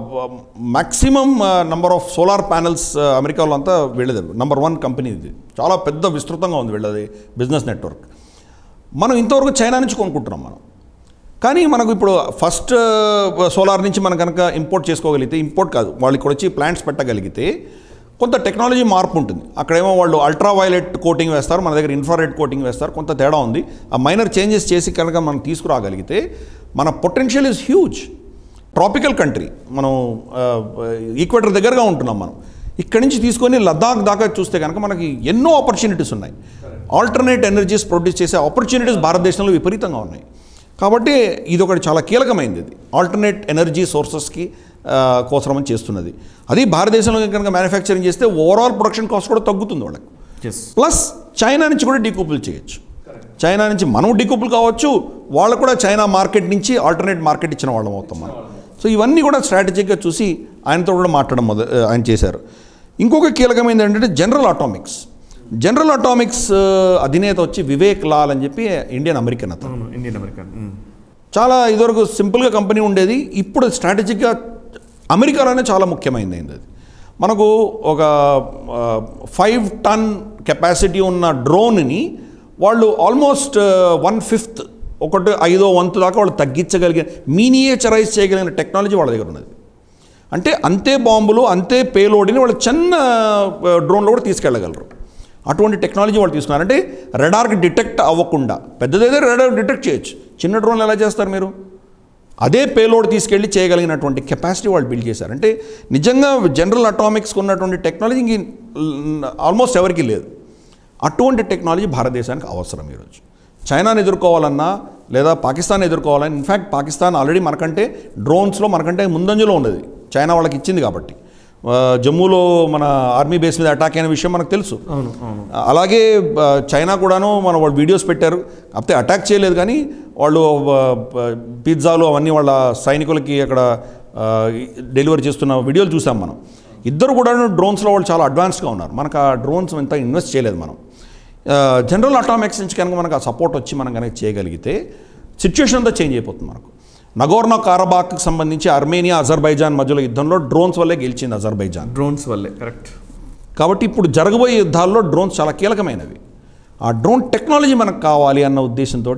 maximum number of solar panels అమెరికాలో అంతా వెళ్ళేది నంబర్ వన్ కంపెనీ ఇది చాలా పెద్ద విస్తృతంగా ఉంది వీళ్ళది బిజినెస్ నెట్వర్క్ మనం ఇంతవరకు చైనా నుంచి కొనుక్కుంటున్నాం మనం కానీ మనకు ఇప్పుడు ఫస్ట్ సోలార్ నుంచి మనం కనుక ఇంపోర్ట్ చేసుకోగలిగితే ఇంపోర్ట్ కాదు వాళ్ళు ఇక్కడ వచ్చి ప్లాంట్స్ పెట్టగలిగితే కొంత టెక్నాలజీ మార్పు ఉంటుంది అక్కడేమో వాళ్ళు అల్ట్రా వైలెట్ కోటింగ్ వేస్తారు మన దగ్గర ఇన్ఫ్రారెడ్ కోటింగ్ వేస్తారు కొంత తేడా ఉంది ఆ మైనర్ చేంజెస్ చేసి కనుక మనం తీసుకురాగలిగితే మన potential is huge tropical country మనం ఈక్వేటర్ దగ్గరగా ఉంటున్నాం మనం ఇక్కడి నుంచి తీసుకొని లద్దాఖ్ దాకా చూస్తే కనుక మనకి ఎన్నో ఆపర్చునిటీస్ ఉన్నాయి ఆల్టర్నేట్ ఎనర్జీస్ ప్రొడ్యూస్ చేసే ఆపర్చునిటీస్ భారతదేశంలో విపరీతంగా ఉన్నాయి కాబట్టి ఇది ఒకటి చాలా కీలకమైనది ఇది ఆల్టర్నేట్ ఎనర్జీ సోర్సెస్కి కోసమని చేస్తున్నది అది భారతదేశంలో కనుక మ్యానుఫ్యాక్చరింగ్ చేస్తే ఓవరాల్ ప్రొడక్షన్ కాస్ట్ కూడా తగ్గుతుంది వాళ్ళకి ఎస్ ప్లస్ చైనా నుంచి కూడా డీకూపుల్ చేయొచ్చు చైనా నుంచి మనం డీకూపుల్ కావచ్చు వాళ్ళు కూడా చైనా మార్కెట్ నుంచి ఆల్టర్నేట్ మార్కెట్ ఇచ్చిన వాళ్ళం అవుతాం మనం సో ఇవన్నీ కూడా స్ట్రాటజిక్గా చూసి ఆయనతో కూడా మాట్లాడడం మొద ఆయన చేశారు ఇంకొక కీలకమైనది ఏంటంటే జనరల్ ఆటోమిక్స్ జనరల్ ఆటోమిక్స్ అధినేత వచ్చి వివేక్ లాల్ అని చెప్పి ఇండియన్ అమెరికన్ అతను అవును ఇండియన్ అమెరికన్ చాలా ఇదివరకు సింపుల్గా కంపెనీ ఉండేది ఇప్పుడు స్ట్రాటజిక్గా అమెరికాలోనే చాలా ముఖ్యమైనది అయింది అది మనకు ఒక ఫైవ్ టన్ కెపాసిటీ ఉన్న డ్రోన్ని వాళ్ళు ఆల్మోస్ట్ వన్ ఫిఫ్త్ ఒకటి ఐదో వంతు దాకా వాళ్ళు తగ్గించగలిగిన మీనియేచరైజ్ చేయగలిగిన టెక్నాలజీ వాళ్ళ దగ్గర ఉన్నది అంటే అంతే బాంబులు అంతే పేలోడిని వాళ్ళు చిన్న డ్రోన్లో కూడా తీసుకెళ్ళగలరు అటువంటి టెక్నాలజీ వాళ్ళు తీసుకున్నారు అంటే రెడార్కి డిటెక్ట్ అవ్వకుండా పెద్దదైతే రెడార్ డిటెక్ట్ చేయొచ్చు చిన్న డ్రోన్లు ఎలా చేస్తారు మీరు అదే పేలోడ్ తీసుకెళ్ళి చేయగలిగినటువంటి కెపాసిటీ వాళ్ళు బిల్డ్ చేశారు అంటే నిజంగా జనరల్ అటామిక్స్కి ఉన్నటువంటి టెక్నాలజీ ఇంక ఆల్మోస్ట్ ఎవరికీ లేదు అటువంటి టెక్నాలజీ భారతదేశానికి అవసరం ఈరోజు చైనాని ఎదుర్కోవాలన్నా లేదా పాకిస్తాన్ ఎదుర్కోవాలని ఇన్ఫ్యాక్ట్ పాకిస్తాన్ ఆల్రెడీ మనకంటే డ్రోన్స్లో మనకంటే ముందంజలో ఉన్నది చైనా వాళ్ళకి ఇచ్చింది కాబట్టి ఆ, జమ్మూలో మన ఆర్మీ బేస్ మీద అటాక్ అయిన విషయం మనకు తెలుసు అవును అవును అలాగే ఆ, చైనా కూడాను మన వాళ్ళు వీడియోస్ పెట్టారు కాకపోతే అటాక్ చేయలేదు కానీ వాళ్ళు ఆ, ఆ, పిజ్జాలు అవన్నీ వాళ్ళ సైనికులకి అక్కడ ఆ, డెలివరీ చేస్తున్న వీడియోలు చూసాం మనం ఇద్దరు కూడా డ్రోన్స్లో వాళ్ళు చాలా అడ్వాన్స్గా ఉన్నారు మనకు ఆ డ్రోన్స్ ఇంత ఇన్వెస్ట్ చేయలేదు మనం ఆ, జనరల్ అటామిక్స్ నుంచి కనుక మనకు ఆ సపోర్ట్ వచ్చి మనం కనుక చేయగలిగితే సిచ్యువేషన్ అంతా చేంజ్ అయిపోతుంది మనకు నగోర్నో కారబాక్కి సంబంధించి అర్మేనియా అజర్బైజాన్ మధ్యలో యుద్ధంలో డ్రోన్స్ వల్లే గెలిచింది అజర్బైజాన్ డ్రోన్స్ వల్లే కరెక్ట్ కాబట్టి ఇప్పుడు జరగబోయే యుద్ధాల్లో డ్రోన్స్ చాలా కీలకమైనవి ఆ డ్రోన్ టెక్నాలజీ మనకు కావాలి అన్న ఉద్దేశంతో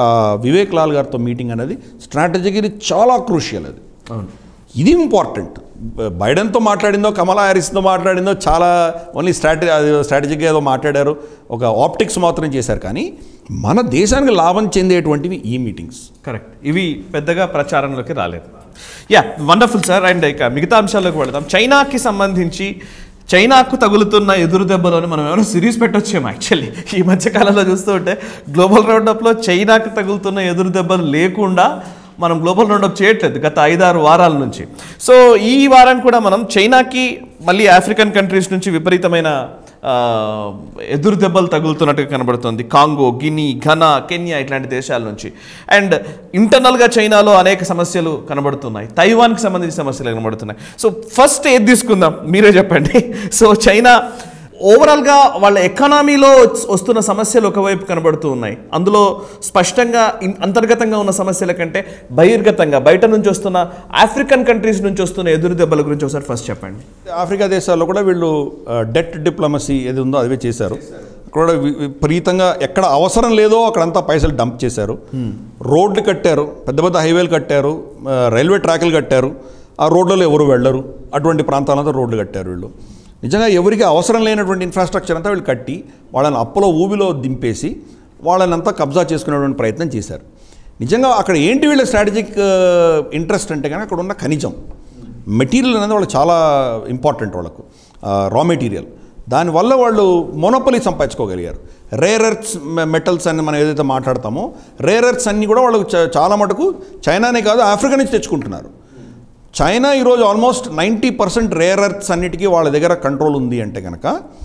వివేక్ లాల్ గారితో మీటింగ్ అనేది స్ట్రాటజీకి ఇది చాలా క్రూషియల్ అది అవును ఇది ఇంపార్టెంట్ బైడెన్తో మాట్లాడిందో కమలా హ్యారిస్తో మాట్లాడిందో చాలా ఓన్లీ స్ట్రాటజీ స్ట్రాటజిక్గా ఏదో మాట్లాడారు ఒక ఆప్టిక్స్ మాత్రం చేశారు కానీ మన దేశానికి లాభం చెందేటువంటివి ఈ మీటింగ్స్ కరెక్ట్ ఇవి పెద్దగా ప్రచారంలోకి రాలేదు యా వండర్ఫుల్ సార్ అండ్ ఇక మిగతా అంశాల్లోకి వెళదాం చైనాకి సంబంధించి చైనాకు తగులుతున్న ఎదురు దెబ్బలోని మనం ఏమైనా సిరీస్ పెట్టొచ్చేమో యాక్చువల్లీ ఈ మధ్య కాలంలో చూస్తూ ఉంటే గ్లోబల్ రౌండప్లో చైనాకు తగులుతున్న ఎదురు దెబ్బలు లేకుండా మనం గ్లోబల్ రౌండప్ చేయట్లేదు గత ఐదారు వారాల నుంచి సో ఈ వారం కూడా మనం చైనాకి మళ్ళీ ఆఫ్రికన్ కంట్రీస్ నుంచి విపరీతమైన ఆ, ఎదురు దెబ్బలు తగులుతున్నట్టుగా కనబడుతుంది కాంగో గిని ఘనా కెన్యా ఇట్లాంటి దేశాల నుంచి అండ్ ఇంటర్నల్గా చైనాలో అనేక సమస్యలు కనబడుతున్నాయి తైవాన్కి సంబంధించిన సమస్యలు కనబడుతున్నాయి సో ఫస్ట్ ఏది తీసుకుందాం మీరే చెప్పండి సో చైనా ఓవరాల్గా వాళ్ళ ఎకానమీలో వస్తున్న సమస్యలు ఒకవైపు కనబడుతూ ఉన్నాయి అందులో స్పష్టంగా ఇన్- అంతర్గతంగా ఉన్న సమస్యల కంటే బహిర్గతంగా బయట నుంచి వస్తున్న ఆఫ్రికన్ కంట్రీస్ నుంచి వస్తున్న ఎదురు దెబ్బల గురించి ఒకసారి ఫస్ట్ చెప్పండి ఆఫ్రికా దేశాల్లో కూడా వీళ్ళు డెట్ డిప్లొమసీ ఏది ఉందో అదే చేశారు కూడా వి- విపరీతంగా ఎక్కడ అవసరం లేదో అక్కడంతా పైసలు డంప్ చేశారు రోడ్లు కట్టారు పెద్ద పెద్ద హైవేలు కట్టారు ఆ, రైల్వే ట్రాకులు కట్టారు ఆ రోడ్లలో ఎవరు వెళ్ళరు అటువంటి ప్రాంతాలంతా రోడ్లు కట్టారు వీళ్ళు నిజంగా ఎవరికి అవసరం లేనటువంటి ఇన్ఫ్రాస్ట్రక్చర్ అంతా వీళ్ళు కట్టి వాళ్ళని అప్పులో ఊబిలో దింపేసి వాళ్ళని అంతా కబ్జా చేసుకునేటువంటి ప్రయత్నం చేశారు నిజంగా అక్కడ ఏంటి వీళ్ళ స్ట్రాటజిక్ ఇంట్రెస్ట్ అంటే కానీ అక్కడ ఉన్న ఖనిజం మెటీరియల్ అనేది వాళ్ళకి చాలా ఇంపార్టెంట్ వాళ్ళకు రా మెటీరియల్ దానివల్ల వాళ్ళు మొనోపలి సంపాదించుకోగలిగారు రేర్ ఎర్త్స్ మెటల్స్ అని మనం ఏదైతే మాట్లాడతామో రేర్ ఎర్త్స్ అన్నీ కూడా వాళ్ళకు చ- చాలా మటుకు చైనానే కాదు ఆఫ్రికా నుంచి తెచ్చుకుంటున్నారు చైనా ఈరోజు almost ninety percent rare earths అన్నిటికీ వాళ్ళ దగ్గర కంట్రోల్ ఉంది అంటే కనుక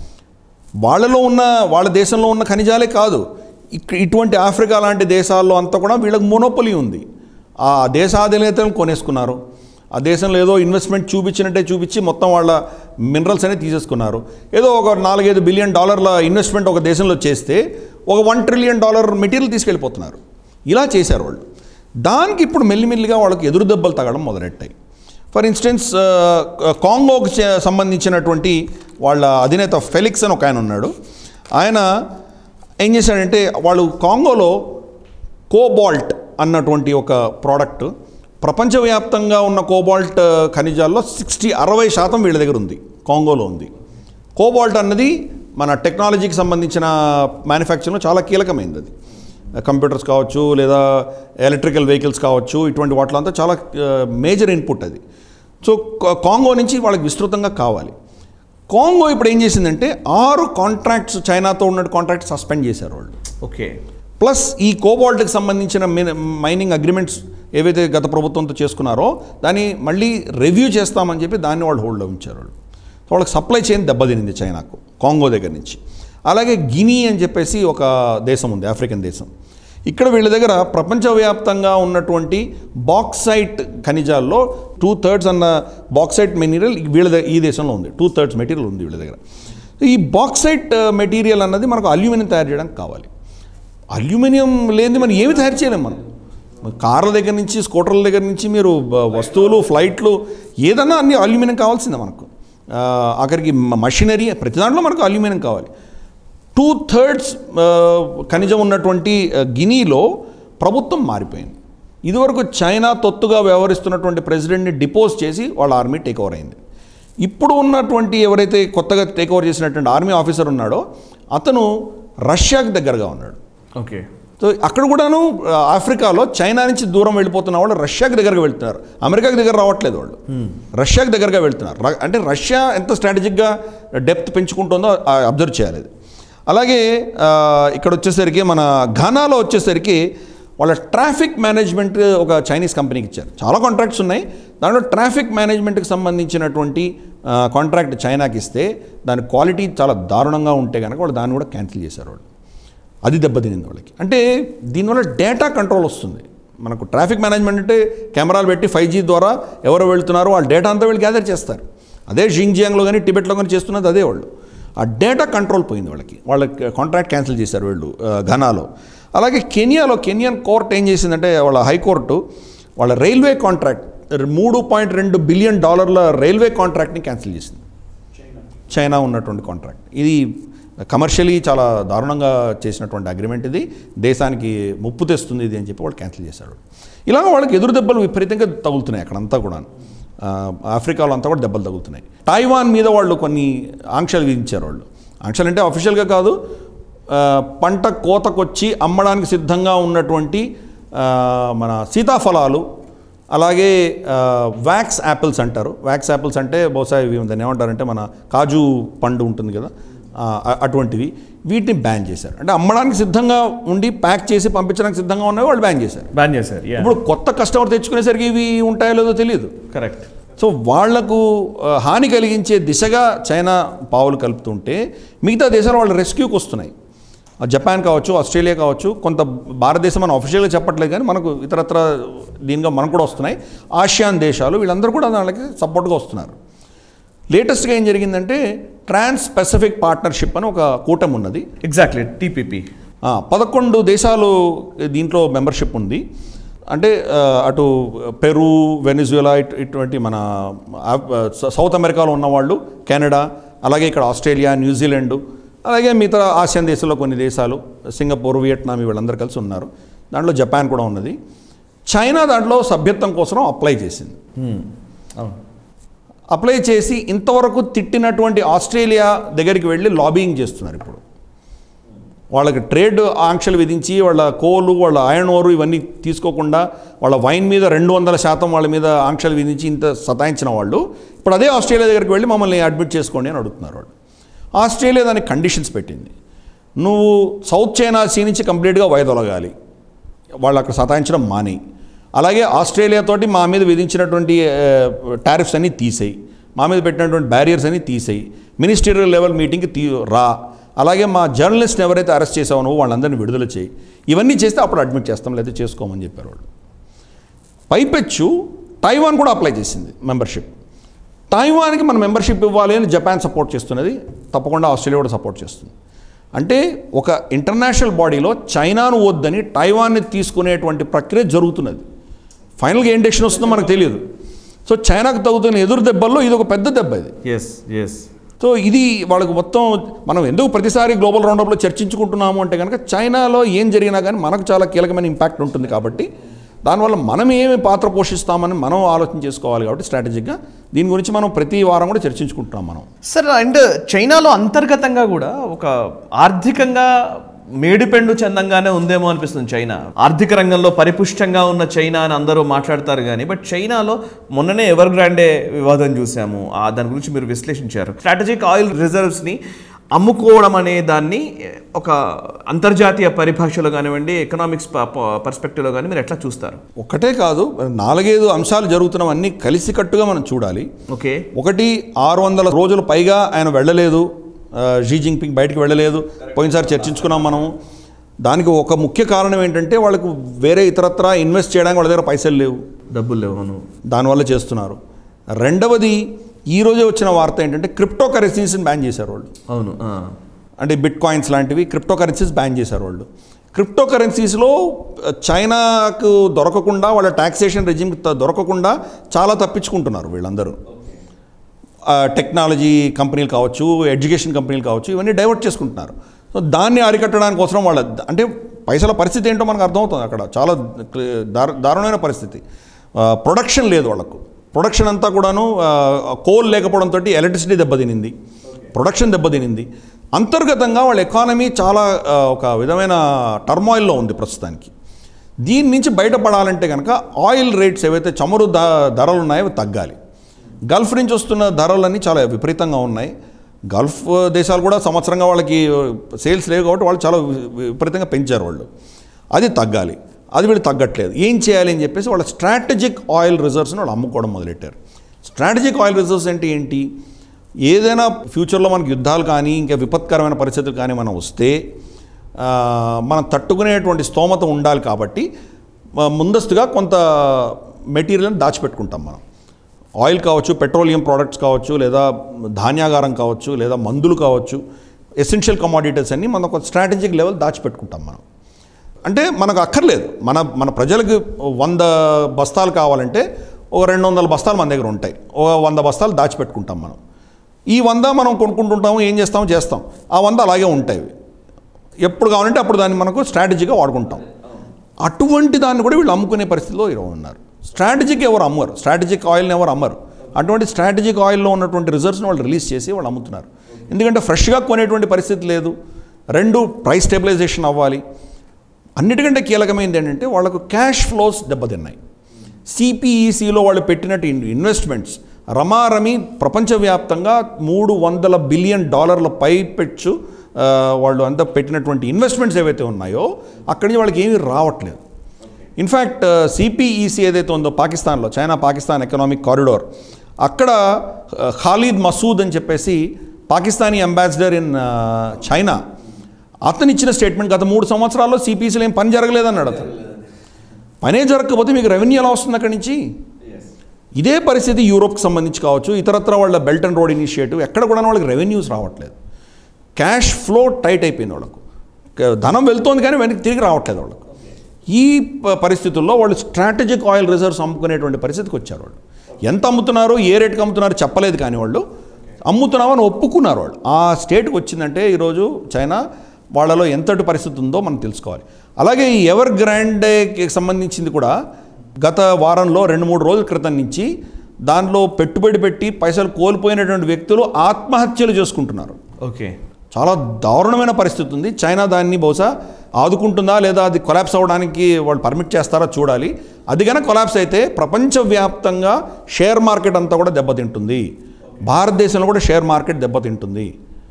వాళ్ళలో ఉన్న వాళ్ళ దేశంలో ఉన్న ఖనిజాలే కాదు ఇక ఇటువంటి ఆఫ్రికా లాంటి దేశాల్లో అంతా కూడా వీళ్ళకి మోనోపలి ఉంది ఆ దేశాధినేతలను కొనేసుకున్నారు ఆ దేశంలో ఏదో ఇన్వెస్ట్మెంట్ చూపించినట్టే చూపించి మొత్తం వాళ్ళ మినరల్స్ అనేది తీసేసుకున్నారు ఏదో ఒక నాలుగైదు బిలియన్ డాలర్ల ఇన్వెస్ట్మెంట్ ఒక దేశంలో చేస్తే ఒక వన్ ట్రిలియన్ డాలర్ మెటీరియల్ తీసుకెళ్ళిపోతున్నారు ఇలా చేశారు వాళ్ళు దానికి ఇప్పుడు మెల్లిమెల్లిగా వాళ్ళకి ఎదురు దెబ్బలు తగడం మొదలెట్టాయి ఫర్ ఇన్స్టెన్స్ కాంగోకి చే- సంబంధించినటువంటి వాళ్ళ అధినేత ఫెలిక్స్ అని ఒక ఆయన ఉన్నాడు ఆయన ఏం చేశాడంటే వాళ్ళు కాంగోలో కోబాల్ట్ అన్నటువంటి ఒక ప్రోడక్ట్ ప్రపంచవ్యాప్తంగా ఉన్న కోబాల్ట్ ఖనిజాల్లో సిక్స్టీ అరవై శాతం వీళ్ళ దగ్గర ఉంది కాంగోలో ఉంది కోబాల్ట్ అన్నది మన టెక్నాలజీకి సంబంధించిన మ్యానుఫ్యాక్చరింగ్లో చాలా కీలకమైనది అది కంప్యూటర్స్ కావచ్చు లేదా ఎలక్ట్రికల్ వెహికల్స్ కావచ్చు ఇటువంటి వాటిలో అంతా చాలా మేజర్ ఇన్పుట్ అది సో కా- కాంగో నుంచి వాళ్ళకి విస్తృతంగా కావాలి కాంగో ఇప్పుడు ఏం చేసిందంటే ఆరు కాంట్రాక్ట్స్ చైనాతో ఉన్న కాంట్రాక్ట్ సస్పెండ్ చేశారు వాళ్ళు ఓకే ప్లస్ ఈ కోబాల్ట్కి సంబంధించిన మిన- మైనింగ్ అగ్రిమెంట్స్ ఏవైతే గత ప్రభుత్వంతో చేసుకున్నారో దాన్ని మళ్ళీ రివ్యూ చేస్తామని చెప్పి దాన్ని వాళ్ళు హోల్డ్లో ఉంచారు వాళ్ళు సో వాళ్ళకి సప్లై చైన్ దెబ్బతినింది చైనాకు కాంగో దగ్గర నుంచి అలాగే గినీ అని చెప్పేసి ఒక దేశం ఉంది ఆఫ్రికన్ దేశం ఇక్కడ వీళ్ళ దగ్గర ప్రపంచవ్యాప్తంగా ఉన్నటువంటి బాక్సైట్ ఖనిజాల్లో టూ థర్డ్స్ అన్న బాక్సైట్ మెటీరియల్ వీళ్ళ దగ్గర ఈ దేశంలో ఉంది టూ థర్డ్స్ మెటీరియల్ ఉంది వీళ్ళ దగ్గర ఈ బాక్సైట్ మెటీరియల్ అన్నది మనకు అల్యూమినియం తయారు చేయడానికి కావాలి అల్యూమినియం లేనిది మనం ఏమి తయారు చేయలేం మనం కార్ల దగ్గర నుంచి స్కూటర్ల దగ్గర నుంచి మీరు బ- వస్తువులు ఫ్లైట్లు ఏదన్నా అన్ని అల్యూమినియం కావాల్సిందే మనకు ఆ, ఆఖరికి మ- మషినరీ ప్రతి దాంట్లో మనకు అల్యూమినియం కావాలి టూ థర్డ్స్ ఖనిజం ఉన్నటువంటి ఆ, గినీలో ప్రభుత్వం మారిపోయింది ఇదివరకు చైనా తొత్తుగా వ్యవహరిస్తున్నటువంటి ప్రెసిడెంట్ని డిపోజ్ చేసి వాళ్ళ ఆర్మీ టేక్ ఓవర్ అయింది ఇప్పుడు ఉన్నటువంటి ఎవరైతే కొత్తగా టేక్ ఓవర్ చేసినటువంటి ఆర్మీ ఆఫీసర్ ఉన్నాడో అతను రష్యాకి దగ్గరగా ఉన్నాడు ఓకే సో అక్కడ కూడాను ఆ, ఆఫ్రికాలో చైనా నుంచి దూరం వెళ్ళిపోతున్న వాళ్ళు రష్యాకి దగ్గరగా వెళ్తున్నారు అమెరికాకి దగ్గర రావట్లేదు వాళ్ళు రష్యాకి దగ్గరగా వెళ్తున్నారు ర- అంటే రష్యా ఎంత స్ట్రాటజిక్గా డెప్త్ పెంచుకుంటుందో అబ్జర్వ్ చేయాలి అది అలాగే ఆ, ఇక్కడ వచ్చేసరికి మన ఘనాలో వచ్చేసరికి వాళ్ళ ట్రాఫిక్ మేనేజ్మెంట్ ఒక చైనీస్ కంపెనీకి ఇచ్చారు చాలా కాంట్రాక్ట్స్ ఉన్నాయి దాంట్లో ట్రాఫిక్ మేనేజ్మెంట్కి సంబంధించినటువంటి కాంట్రాక్ట్ చైనాకి ఇస్తే దాని క్వాలిటీ చాలా దారుణంగా ఉంటే కనుక వాళ్ళు దాన్ని కూడా క్యాన్సిల్ చేశారు వాళ్ళు అది దెబ్బతినింది వాళ్ళకి అంటే దీనివల్ల డేటా కంట్రోల్ వస్తుంది మనకు ట్రాఫిక్ మేనేజ్మెంట్ అంటే కెమెరాలు పెట్టి ఫైవ్ జీ ద్వారా ఎవరు వెళ్తున్నారో వాళ్ళ డేటా అంతా వీళ్ళు గ్యాదర్ చేస్తారు అదే జింగ్జియాంగ్లో కానీ టిబెట్లో కానీ చేస్తున్నది అదే వాళ్ళు ఆ డేటా కంట్రోల్ పోయింది వాళ్ళకి వాళ్ళ కాంట్రాక్ట్ క్యాన్సిల్ చేశారు వీళ్ళు ఆ, ఘనాలో అలాగే కెనియాలో కెనియన్ కోర్ట్ ఏం చేసిందంటే వాళ్ళ హైకోర్టు వాళ్ళ రైల్వే కాంట్రాక్ట్ మూడు పాయింట్ రెండు బిలియన్ డాలర్ల రైల్వే కాంట్రాక్ట్ని క్యాన్సిల్ చేసింది చైనా ఉన్నటువంటి కాంట్రాక్ట్ ఇది కమర్షియలీ చాలా దారుణంగా చేసినటువంటి అగ్రిమెంట్ ఇది దేశానికి ముప్పు తెస్తుంది ఇది అని చెప్పి వాళ్ళు క్యాన్సిల్ చేశారు ఇలాగ వాళ్ళకి ఎదురు దెబ్బలు విపరీతంగా తగులుతున్నాయి అక్కడంతా కూడా ఆ, ఆఫ్రికాలో అంతా కూడా దెబ్బలు తగులుతున్నాయి టైవాన్ మీద వాళ్ళు కొన్ని ఆంక్షలు విధించారు వాళ్ళు ఆంక్షలు అంటే అఫీషియల్గా కాదు ఆ, పంట కోతకొచ్చి అమ్మడానికి సిద్ధంగా ఉన్నటువంటి ఆ, మన సీతాఫలాలు అలాగే ఆ, వ్యాక్స్ యాపిల్స్ అంటారు వ్యాక్స్ యాపిల్స్ అంటే బహుశా ఇవి దాన్ని ఏమంటారంటే మన కాజు పండు ఉంటుంది కదా ఆ, అ- అటువంటివి వీటిని బ్యాన్ చేశారు అంటే అమ్మడానికి సిద్ధంగా ఉండి ప్యాక్ చేసి పంపించడానికి సిద్ధంగా ఉన్నవి వాళ్ళు బ్యాన్ చేశారు బ్యాన్ చేశారు ఇప్పుడు కొత్త కస్టమర్ తెచ్చుకునేసరికి ఇవి ఉంటాయో లేదో తెలియదు కరెక్ట్ సో వాళ్లకు ఆ, హాని కలిగించే దిశగా చైనా పావులు కలుపుతుంటే మిగతా దేశాలు వాళ్ళ రెస్క్యూకి వస్తున్నాయి ఆ జపాన్ కావచ్చు ఆస్ట్రేలియా కావచ్చు కొంత భారతదేశం మనం అఫీషియల్గా చెప్పట్లేదు కానీ మనకు ఇతరత్ర దీనిగా మనకు కూడా వస్తున్నాయి ఆసియాన్ దేశాలు వీళ్ళందరూ కూడా దానికి సపోర్ట్గా వస్తున్నారు లేటెస్ట్గా ఏం జరిగిందంటే ట్రాన్స్ పెసిఫిక్ పార్ట్నర్షిప్ అని ఒక కూటమి ఉన్నది ఎగ్జాక్ట్లీ టీపీపీ ఆ, పదకొండు దేశాలు దీంట్లో మెంబర్షిప్ ఉంది అంటే ఆ, అటు పెరు వెనిజులా ఇటు- ఇటువంటి మన ఆ- స- సౌత్ అమెరికాలో ఉన్నవాళ్ళు కెనడా అలాగే ఇక్కడ ఆస్ట్రేలియా న్యూజిలాండ్ అలాగే మిగతా ఆసియన్ దేశాల్లో కొన్ని దేశాలు సింగపూర్ వియట్నాం వీళ్ళందరూ కలిసి ఉన్నారు దాంట్లో జపాన్ కూడా ఉన్నది చైనా దాంట్లో సభ్యత్వం కోసం అప్లై చేసింది అవును అప్లై చేసి ఇంతవరకు తిట్టినటువంటి ఆస్ట్రేలియా దగ్గరికి వెళ్ళి లాబింగ్ చేస్తున్నారు ఇప్పుడు వాళ్ళకి ట్రేడ్ ఆంక్షలు విధించి వాళ్ళ కోలు వాళ్ళ ఐరన్ ఓరు ఇవన్నీ తీసుకోకుండా వాళ్ళ వైన్ మీద రెండు వందల శాతం వాళ్ళ మీద ఆంక్షలు విధించి ఇంత సతాయించిన వాళ్ళు ఇప్పుడు అదే ఆస్ట్రేలియా దగ్గరికి వెళ్ళి మమ్మల్ని అడ్మిట్ చేసుకోండి అని అడుగుతున్నారు వాళ్ళు ఆస్ట్రేలియా దానికి కండిషన్స్ పెట్టింది నువ్వు సౌత్ చైనా సీ నుంచి కంప్లీట్గా వైదొలగాలి వాళ్ళు అక్కడ సతాయించడం మాని అలాగే ఆస్ట్రేలియా తోటి మా మీద విధించినటువంటి టారిఫ్స్ అన్నీ తీసేయి మా మీద పెట్టినటువంటి బ్యారియర్స్ అన్నీ తీసేయి మినిస్టీరియల్ లెవెల్ మీటింగ్కి తీ రా అలాగే మా జర్నలిస్ట్ ఎవరైతే అరెస్ట్ చేసావో నువ్వు వాళ్ళందరినీ విడుదల చేయి ఇవన్నీ చేస్తే అప్పుడు అడ్మిట్ చేస్తాం లేదా చేసుకోమని చెప్పారు వాళ్ళు పైపెచ్చు తైవాన్ కూడా అప్లై చేసింది మెంబర్షిప్ తైవాన్కి మన మెంబర్షిప్ ఇవ్వాలి అని జపాన్ సపోర్ట్ చేస్తున్నది తప్పకుండా ఆస్ట్రేలియా కూడా సపోర్ట్ చేస్తుంది అంటే ఒక ఇంటర్నేషనల్ బాడీలో చైనాను వద్దని టైవాన్ని తీసుకునేటువంటి ప్రక్రియ జరుగుతున్నది ఫైనల్గా ఏం డెసిషన్ వస్తుందో మనకు తెలియదు సో చైనాకు తగ్గుతున్న ఎదురు దెబ్బల్లో ఇది ఒక పెద్ద దెబ్బ ఇది ఎస్ ఎస్ సో ఇది వాళ్ళకు మొత్తం మనం ఎందుకు ప్రతిసారి గ్లోబల్ రౌండప్లో చర్చించుకుంటున్నాము అంటే కనుక చైనాలో ఏం జరిగినా కానీ మనకు చాలా కీలకమైన ఇంపాక్ట్ ఉంటుంది కాబట్టి దానివల్ల మనం ఏమి పాత్ర పోషిస్తామని మనం ఆలోచన చేసుకోవాలి కాబట్టి స్ట్రాటజిక్గా దీని గురించి మనం ప్రతి వారం కూడా చర్చించుకుంటున్నాం మనం సార్ అండ్ చైనాలో అంతర్గతంగా కూడా ఒక ఆర్థికంగా మేడిపెండు చందంగానే ఉందేమో అనిపిస్తుంది చైనా ఆర్థిక రంగంలో పరిపుష్టంగా ఉన్న చైనా అని అందరూ మాట్లాడతారు కానీ బట్ చైనాలో మొన్ననే ఎవర్ గ్రాండే వివాదం చూసాము ఆ దాని గురించి మీరు విశ్లేషించారు స్ట్రాటజిక్ ఆయిల్ రిజర్వ్స్ని అమ్ముకోవడం అనే దాన్ని ఒక అంతర్జాతీయ పరిభాషలో కానివ్వండి ఎకనామిక్స్ పర్స్పెక్టివ్లో కానీ మీరు ఎట్లా చూస్తారు ఒకటే కాదు నాలుగైదు అంశాలు జరుగుతున్నవన్నీ కలిసికట్టుగా మనం చూడాలి ఓకే ఒకటి ఆరు వందల రోజులు పైగా ఆయన వెళ్ళలేదు ఆ, షీ జింగ్పింగ్ బయటికి వెళ్ళలేదు పోయినసారి చర్చించుకున్నాం మనం దానికి ఒక ముఖ్య కారణం ఏంటంటే వాళ్ళకు వేరే ఇతరత్ర ఇన్వెస్ట్ చేయడానికి వాళ్ళ దగ్గర పైసలు లేవు డబ్బులు లేవు అవును దానివల్ల చేస్తున్నారు రెండవది ఈ రోజే వచ్చిన వార్త ఏంటంటే క్రిప్టో కరెన్సీస్ని బ్యాన్ చేశారు వాళ్ళు అవును ఆ. అంటే బిట్ కాయిన్స్ లాంటివి క్రిప్టో కరెన్సీస్ బ్యాన్ చేశారు వాళ్ళు క్రిప్టో కరెన్సీస్లో చైనాకు దొరకకుండా వాళ్ళ ట్యాక్సేషన్ రెజిమ్కి దొరకకుండా చాలా తప్పించుకుంటున్నారు వీళ్ళందరూ ఆ, టెక్నాలజీ కంపెనీలు కావచ్చు ఎడ్యుకేషన్ కంపెనీలు కావచ్చు ఇవన్నీ డైవర్ట్ చేసుకుంటున్నారు సో దాన్ని అరికట్టడానికి కోసం వాళ్ళ అంటే పైసల పరిస్థితి ఏంటో మనకు అర్థమవుతుంది అక్కడ చాలా దారు దారుణమైన పరిస్థితి ప్రొడక్షన్ లేదు వాళ్ళకు ప్రొడక్షన్ అంతా కూడాను కోల్ లేకపోవడంతో ఎలక్ట్రిసిటీ దెబ్బతినింది ప్రొడక్షన్ దెబ్బతినింది అంతర్గతంగా వాళ్ళ ఎకానమీ చాలా ఆ, ఒక విధమైన టర్మాయిల్లో ఉంది ప్రస్తుతానికి దీని నుంచి బయటపడాలంటే కనుక ఆయిల్ రేట్స్ ఏవైతే చమురు ద ధరలు ఉన్నాయో అవి తగ్గాలి గల్ఫ్ నుంచి వస్తున్న ధరలన్నీ చాలా విపరీతంగా ఉన్నాయి గల్ఫ్ దేశాలు కూడా సంవత్సరంగా వాళ్ళకి సేల్స్ లేవు కాబట్టి వాళ్ళు చాలా వి- విపరీతంగా పెంచారు వాళ్ళు అది తగ్గాలి అది వీళ్ళు తగ్గట్లేదు ఏం చేయాలి అని చెప్పేసి వాళ్ళ స్ట్రాటజిక్ ఆయిల్ రిజర్వ్స్ని వాళ్ళు అమ్ముకోవడం మొదలెట్టారు స్ట్రాటజిక్ ఆయిల్ రిజర్వ్స్ అంటే ఏంటి ఏదైనా ఫ్యూచర్లో మనకి యుద్ధాలు కానీ ఇంకా విపత్కరమైన పరిస్థితులు కానీ మనం వస్తే ఆ, మనం తట్టుకునేటువంటి స్తోమత ఉండాలి కాబట్టి ఆ, ముందస్తుగా కొంత మెటీరియల్ని దాచిపెట్టుకుంటాం మనం ఆయిల్ కావచ్చు పెట్రోలియం ప్రోడక్ట్స్ కావచ్చు లేదా ధాన్యాగారం కావచ్చు లేదా మందులు కావచ్చు ఎసెన్షియల్ కమాడిటీస్ అన్నీ మనం ఒక స్ట్రాటజిక్ లెవెల్ దాచిపెట్టుకుంటాం మనం అంటే మనకు అక్కర్లేదు మన మన ప్రజలకు వంద బస్తాలు కావాలంటే ఒక రెండు వందల బస్తాలు మన దగ్గర ఉంటాయి ఒక వంద బస్తాలు దాచిపెట్టుకుంటాం మనం ఈ వంద మనం కొనుక్కుంటుంటాము ఏం చేస్తాము చేస్తాం ఆ వంద అలాగే ఉంటాయి ఎప్పుడు కావాలంటే అప్పుడు దాన్ని మనకు స్ట్రాటజీగా వాడుకుంటాం అటువంటి దాన్ని కూడా వీళ్ళు అమ్ముకునే పరిస్థితిలో ఈరోజు ఉన్నారు స్ట్రాటజీకి ఎవరు అమ్మరు స్ట్రాటజిక్ ఆయిల్ని ఎవరు అమ్మరు అటువంటి స్ట్రాటజిక్ ఆయిల్లో ఉన్నటువంటి రిజర్వ్స్ని వాళ్ళు రిలీజ్ చేసి వాళ్ళు అమ్ముతున్నారు ఎందుకంటే ఫ్రెష్గా కొనేటువంటి పరిస్థితి లేదు రెండు ప్రైస్ స్టెబిలైజేషన్ అవ్వాలి అన్నిటికంటే కీలకమైనది ఏంటంటే వాళ్ళకు క్యాష్ ఫ్లోస్ దెబ్బతిన్నాయి సిపిఈసిలో వాళ్ళు పెట్టినట్టు ఇన్- ఇన్వెస్ట్మెంట్స్ రమారమి ప్రపంచవ్యాప్తంగా మూడు వందల బిలియన్ డాలర్ల పైపెచ్చు ఆ, వాళ్ళు అంతా పెట్టినటువంటి ఇన్వెస్ట్మెంట్స్ ఏవైతే ఉన్నాయో అక్కడి నుంచి వాళ్ళకి ఏమీ రావట్లేదు ఇన్ఫ్యాక్ట్ సిపిఈసి ఏదైతే ఉందో పాకిస్తాన్లో చైనా పాకిస్తాన్ ఎకనామిక్ కారిడోర్ అక్కడ ఆ, ఖాలిద్ మసూద్ అని చెప్పేసి పాకిస్తానీ అంబాసిడర్ ఇన్ చైనా అతను ఇచ్చిన స్టేట్మెంట్ గత మూడు సంవత్సరాల్లో సిపిఈసీలో ఏం పని జరగలేదన్నాడు అతను పనే జరగకపోతే మీకు రెవెన్యూ ఎలా వస్తుంది అక్కడి నుంచి ఇదే పరిస్థితి యూరోప్కి సంబంధించి కావచ్చు ఇతరత్ర వాళ్ళ బెల్ట్ అండ్ రోడ్ ఇనిషియేటివ్ ఎక్కడ కూడా వాళ్ళకి రెవెన్యూస్ రావట్లేదు క్యాష్ ఫ్లో టైట్ అయిపోయింది వాళ్ళకు క- ధనం వెళ్తోంది కానీ వెనక్కి తిరిగి రావట్లేదు వాళ్ళకు ఈ ప- పరిస్థితుల్లో వాళ్ళు స్ట్రాటజిక్ ఆయిల్ రిజర్వ్స్ అమ్ముకునేటువంటి పరిస్థితికి వచ్చారు వాళ్ళు ఎంత అమ్ముతున్నారు ఏ రేట్కి అమ్ముతున్నారు చెప్పలేదు కానీ వాళ్ళు అమ్ముతున్నామని ఒప్పుకున్నారు వాళ్ళు ఆ స్టేట్కి వచ్చిందంటే ఈరోజు చైనా వాళ్ళలో ఎంతటి పరిస్థితి ఉందో మనం తెలుసుకోవాలి అలాగే ఈ ఎవర్ గ్రాండేకి సంబంధించింది కూడా గత వారంలో రెండు మూడు రోజుల క్రితం నుంచి దానిలో పెట్టుబడి పెట్టి పైసలు కోల్పోయినటువంటి వ్యక్తులు ఆత్మహత్యలు చేసుకుంటున్నారు ఓకే చాలా దారుణమైన పరిస్థితి ఉంది చైనా దాన్ని బహుశా ఆదుకుంటుందా లేదా అది కొలాప్స్ అవ్వడానికి వాళ్ళు పర్మిట్ చేస్తారా చూడాలి అది కనుక కొలాప్స్ అయితే ప్రపంచవ్యాప్తంగా షేర్ మార్కెట్ అంతా కూడా దెబ్బతింటుంది భారతదేశంలో కూడా షేర్ మార్కెట్ దెబ్బతింటుంది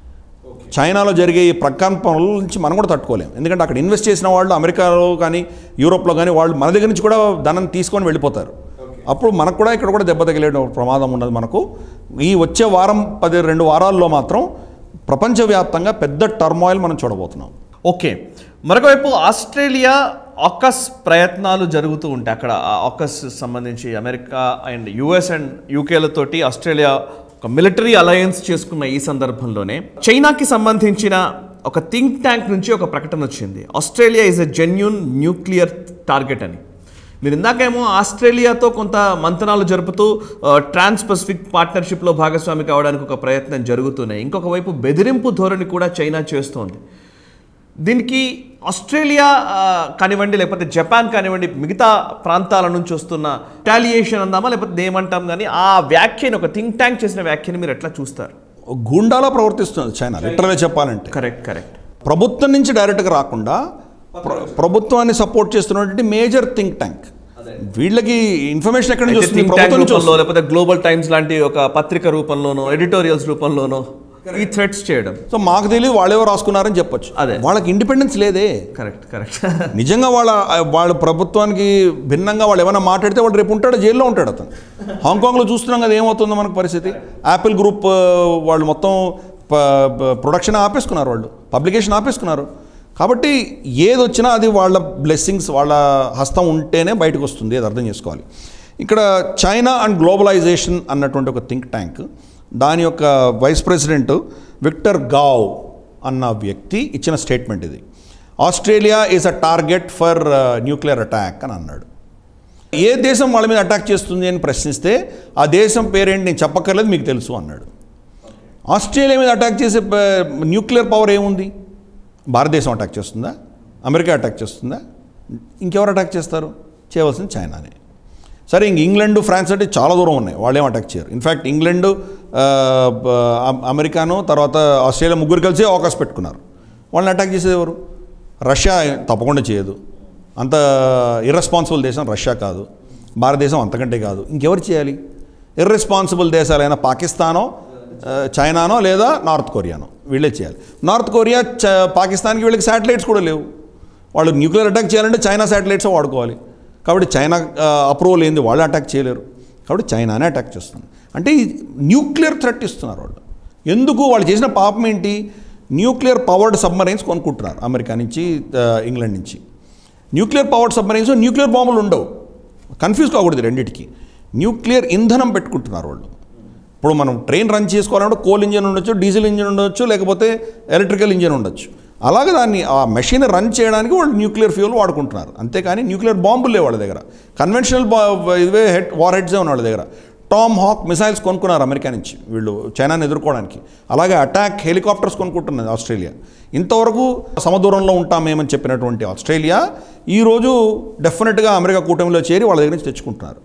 చైనాలో జరిగే ఈ ప్రకంపనల నుంచి మనం కూడా తట్టుకోలేం ఎందుకంటే అక్కడ ఇన్వెస్ట్ చేసిన వాళ్ళు అమెరికాలో కానీ యూరోప్లో కానీ వాళ్ళు మన దగ్గర నుంచి కూడా ధనం తీసుకొని వెళ్ళిపోతారు అప్పుడు మనకు కూడా ఇక్కడ కూడా దెబ్బ తగిలే ప్రమాదం ఉన్నది మనకు ఈ వచ్చే వారం పది రెండు వారాల్లో మాత్రం ప్రపంచవ్యాప్తంగా పెద్ద టర్మాయిల్ మనం చూడబోతున్నాం ఓకే మరొక వైపు ఆస్ట్రేలియా ఆకస్ ప్రయత్నాలు జరుగుతూ ఉంటాయి అక్కడ ఆ ఆకస్ సంబంధించి అమెరికా అండ్ యుఎస్ అండ్ యూకేలతోటి ఆస్ట్రేలియా ఒక మిలిటరీ అలయన్స్ చేసుకున్న ఈ సందర్భంలోనే చైనాకి సంబంధించిన ఒక థింక్ ట్యాంక్ నుంచి ఒక ప్రకటన వచ్చింది Australia is a genuine nuclear target అని మీరు ఇందాకేమో ఆస్ట్రేలియాతో కొంత మంతనాలు జరుపుతూ ట్రాన్స్ పసిఫిక్ పార్ట్నర్షిప్లో భాగస్వామి కావడానికి ఒక ప్రయత్నం జరుగుతున్నాయి ఇంకొక వైపు బెదిరింపు ధోరణి కూడా చైనా చేస్తోంది దీనికి ఆస్ట్రేలియా ఆ, కానివ్వండి లేకపోతే జపాన్ కానివ్వండి మిగతా ప్రాంతాల నుంచి వస్తున్న టాలియేషన్ అందామా లేకపోతే ఏమంటాం కానీ ఆ వ్యాఖ్యని ఒక థింక్ ట్యాంక్ చేసిన వ్యాఖ్యని మీరు ఎట్లా చూస్తారు గూండాలా ప్రవర్తిస్తుంది చైనా లిటరల్గా చెప్పాలంటే కరెక్ట్ కరెక్ట్ ప్రభుత్వం నుంచి డైరెక్ట్గా రాకుండా ప్ర- ప్రభుత్వాన్ని సపోర్ట్ చేస్తున్నటువంటి మేజర్ థింక్ ట్యాంక్ వీళ్ళకి ఇన్ఫర్మేషన్ ఎక్కడి నుంచి వస్తుంది థింక్ ప్రభుత్వం ట్యాంక్ నుంచి రూపంలో వస్తుంది లేకపోతే గ్లోబల్ టైమ్స్ లాంటి ఒక పత్రిక రూపంలోనో ఎడిటోరియల్స్ రూపంలోనో ఈ థ్రెడ్స్ చేయడం సో మాకు తెలియదు వాళ్ళేవో రాసుకున్నారని చెప్పొచ్చు అదే. వాళ్ళకి ఇండిపెండెన్స్ లేదే కరెక్ట్ కరెక్ట్ నిజంగా వాళ్ళ వాళ్ళ ప్రభుత్వానికి భిన్నంగా వాళ్ళు ఏమైనా మాట్లాడితే వాడు రేపు ఉంటాడు జైల్లో ఉంటాడు అతను హాంకాంగ్లో చూస్తున్నాం కదా ఏమవుతుందో మనకు పరిస్థితి యాపిల్ గ్రూప్ ఆ, వాళ్ళు మొత్తం ప్రొడక్షన్ ఆపేసుకున్నారు వాళ్ళు పబ్లికేషన్ ఆపేసుకున్నారు కాబట్టి ఏది వచ్చినా అది వాళ్ళ బ్లెస్సింగ్స్ వాళ్ళ హస్తం ఉంటేనే బయటకు వస్తుంది అది అర్థం చేసుకోవాలి ఇక్కడ చైనా అండ్ గ్లోబలైజేషన్ అన్నటువంటి ఒక థింక్ ట్యాంక్ దాని యొక్క వైస్ ప్రెసిడెంట్ విక్టర్ గావ్ అన్న వ్యక్తి ఇచ్చిన స్టేట్మెంట్ ఇది Australia is a target for nuclear attack అని అన్నాడు ఏ దేశం వాళ్ళ మీద అటాక్ చేస్తుంది అని ప్రశ్నిస్తే ఆ దేశం పేరేంటి నేను చెప్పక్కర్లేదు మీకు తెలుసు అన్నాడు ఆస్ట్రేలియా మీద అటాక్ చేసే న్యూక్లియర్ పవర్ ఏముంది భారతదేశం అటాక్ చేస్తుందా అమెరికా అటాక్ చేస్తుందా ఇంకెవరు అటాక్ చేస్తారు చేయవలసింది చైనానే సరే ఇంక ఇంగ్లాండ్ ఫ్రాన్స్ అంటే చాలా దూరం ఉన్నాయి వాళ్ళు ఏం అటాక్ చేయరు ఇన్ఫ్యాక్ట్ ఇంగ్లాండ్ ఆ, బ- అమెరికాను తర్వాత ఆస్ట్రేలియా ముగ్గురు కలిసి అవకాశం పెట్టుకున్నారు వాళ్ళని అటాక్ చేసేది ఎవరు రష్యా తప్పకుండా చేయదు అంత ఇర్రెస్పాన్సిబుల్ దేశం రష్యా కాదు భారతదేశం అంతకంటే కాదు ఇంకెవరు చేయాలి ఇర్రెస్పాన్సిబుల్ దేశాలైన పాకిస్తానో ఆ, చైనానో లేదా నార్త్ కొరియానో వీళ్ళే చేయాలి నార్త్ కొరియా చ పాకిస్తాన్కి వీళ్ళకి శాటిలైట్స్ కూడా లేవు వాళ్ళు న్యూక్లియర్ అటాక్ చేయాలంటే చైనా శాటిలైట్స్ వాడుకోవాలి కాబట్టి చైనా అప్రూవల్ ఏంది వాళ్ళు అటాక్ చేయలేరు కాబట్టి చైనానే అటాక్ చేస్తుంది అంటే ఈ న్యూక్లియర్ థ్రెట్ ఇస్తున్నారు వాళ్ళు ఎందుకు వాళ్ళు చేసిన పాపం ఏంటి న్యూక్లియర్ పవర్డ్ సబ్మరైన్స్ కొనుక్కుంటున్నారు అమెరికా నుంచి ఆ, ఇంగ్లాండ్ నుంచి న్యూక్లియర్ పవర్డ్ సబ్మరైన్స్ న్యూక్లియర్ బాంబులు ఉండవు కన్ఫ్యూజ్ కాకూడదు రెండింటికి న్యూక్లియర్ ఇంధనం పెట్టుకుంటున్నారు వాళ్ళు ఇప్పుడు మనం ట్రైన్ రన్ చేసుకోవాలంటే కోల్ ఇంజిన్ ఉండొచ్చు డీజిల్ ఇంజిన్ ఉండొచ్చు లేకపోతే ఎలక్ట్రికల్ ఇంజిన్ ఉండొచ్చు అలాగే దాన్ని ఆ మెషిన్ రన్ చేయడానికి వాళ్ళు న్యూక్లియర్ ఫ్యూల్ వాడుకుంటున్నారు అంతేకాని న్యూక్లియర్ బాంబులు లేవు వాళ్ళ దగ్గర కన్వెన్షనల్ బా ఇవే హెడ్ వార్ హెడ్సే ఉన్నాయి వాళ్ళ దగ్గర టామ్ హాక్ మిసైల్స్ కొనుక్కున్నారు అమెరికా నుంచి వీళ్ళు చైనాని ఎదుర్కోవడానికి అలాగే అటాక్ హెలికాప్టర్స్ కొనుక్కుంటున్నది ఆస్ట్రేలియా ఇంతవరకు సమదూరంలో ఉంటామేమని చెప్పినటువంటి ఆస్ట్రేలియా ఈరోజు డెఫినెట్గా అమెరికా కూటమిలో చేరి వాళ్ళ దగ్గర నుంచి తెచ్చుకుంటున్నారు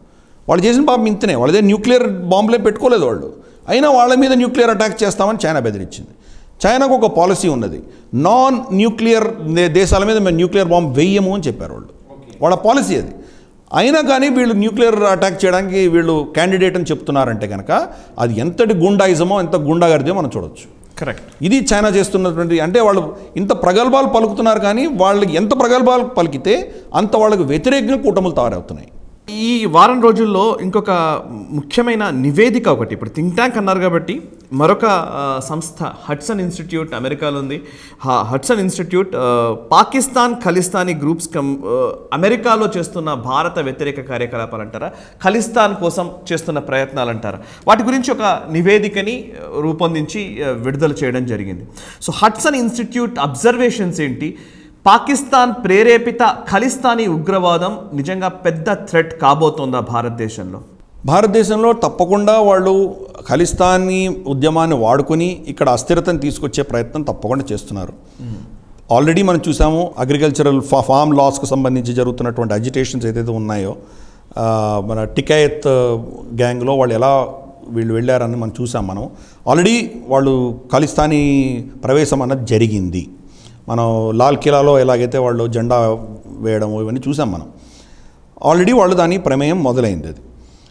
వాళ్ళు చేసిన పాపం ఇంతనే వాళ్ళదే న్యూక్లియర్ బాంబులే పెట్టుకోలేదు వాళ్ళు అయినా వాళ్ళ మీద న్యూక్లియర్ అటాక్ చేస్తామని చైనా బెదిరించింది చైనాకు ఒక పాలసీ ఉన్నది నాన్ న్యూక్లియర్ దే- దేశాల మీద మేము న్యూక్లియర్ బాంబు వెయ్యము అని చెప్పారు వాళ్ళు వాళ్ళ పాలసీ అది అయినా కానీ వీళ్ళు న్యూక్లియర్ అటాక్ చేయడానికి వీళ్ళు క్యాండిడేట్ అని చెప్తున్నారంటే కనుక అది ఎంతటి గుండాయిజమో ఎంత గుండాగర్దో మనం చూడొచ్చు కరెక్ట్ ఇది చైనా చేస్తున్నటువంటి అంటే వాళ్ళు ఇంత ప్రగల్భాలు పలుకుతున్నారు కానీ వాళ్ళకి ఎంత ప్రగల్భాలు పలికితే అంత వాళ్ళకు వ్యతిరేకంగా కూటములు తయారవుతున్నాయి ఈ వారం రోజుల్లో ఇంకొక ముఖ్యమైన నివేదిక ఒకటి ఇప్పుడు థింక్ ట్యాంక్ అన్నారు కాబట్టి మరొక ఆ, సంస్థ హడ్సన్ ఇన్స్టిట్యూట్ అమెరికాలో ఉంది హ- హడ్సన్ ఇన్స్టిట్యూట్ ఆ, పాకిస్తాన్ ఖలిస్తానీ గ్రూప్స్ కం ఆ, అమెరికాలో చేస్తున్న భారత వ్యతిరేక కార్యకలాపాలు అంటారా ఖలిస్తాన్ కోసం చేస్తున్న ప్రయత్నాలు అంటారా వాటి గురించి ఒక నివేదికని ఆ, రూపొందించి ఆ, విడుదల చేయడం జరిగింది సో హడ్సన్ ఇన్స్టిట్యూట్ అబ్జర్వేషన్స్ ఏంటి పాకిస్తాన్ ప్రేరేపిత ఖలిస్తానీ ఉగ్రవాదం నిజంగా పెద్ద థ్రెట్ కాబోతోందా భారతదేశంలో భారతదేశంలో తప్పకుండా వాళ్ళు ఖలిస్తానీ ఉద్యమాన్ని వాడుకొని ఇక్కడ అస్థిరతను తీసుకొచ్చే ప్రయత్నం తప్పకుండా చేస్తున్నారు ఆల్రెడీ మనం చూసాము అగ్రికల్చరల్ ఫా ఫామ్ లాస్కు సంబంధించి జరుగుతున్నటువంటి అజిటేషన్స్ ఏదైతే ఉన్నాయో ఆ, మన టికాయత్ గ్యాంగ్లో వాళ్ళు ఎలా వీళ్ళు వెళ్ళారని మనం చూసాం మనం ఆల్రెడీ వాళ్ళు ఖలిస్తానీ ప్రవేశం అన్నది జరిగింది మనం లాల్ కిలాలో ఎలాగైతే వాళ్ళు జెండా వేయడం ఇవన్నీ చూసాం మనం ఆల్రెడీ వాళ్ళు దాని ప్రమేయం మొదలైంది అది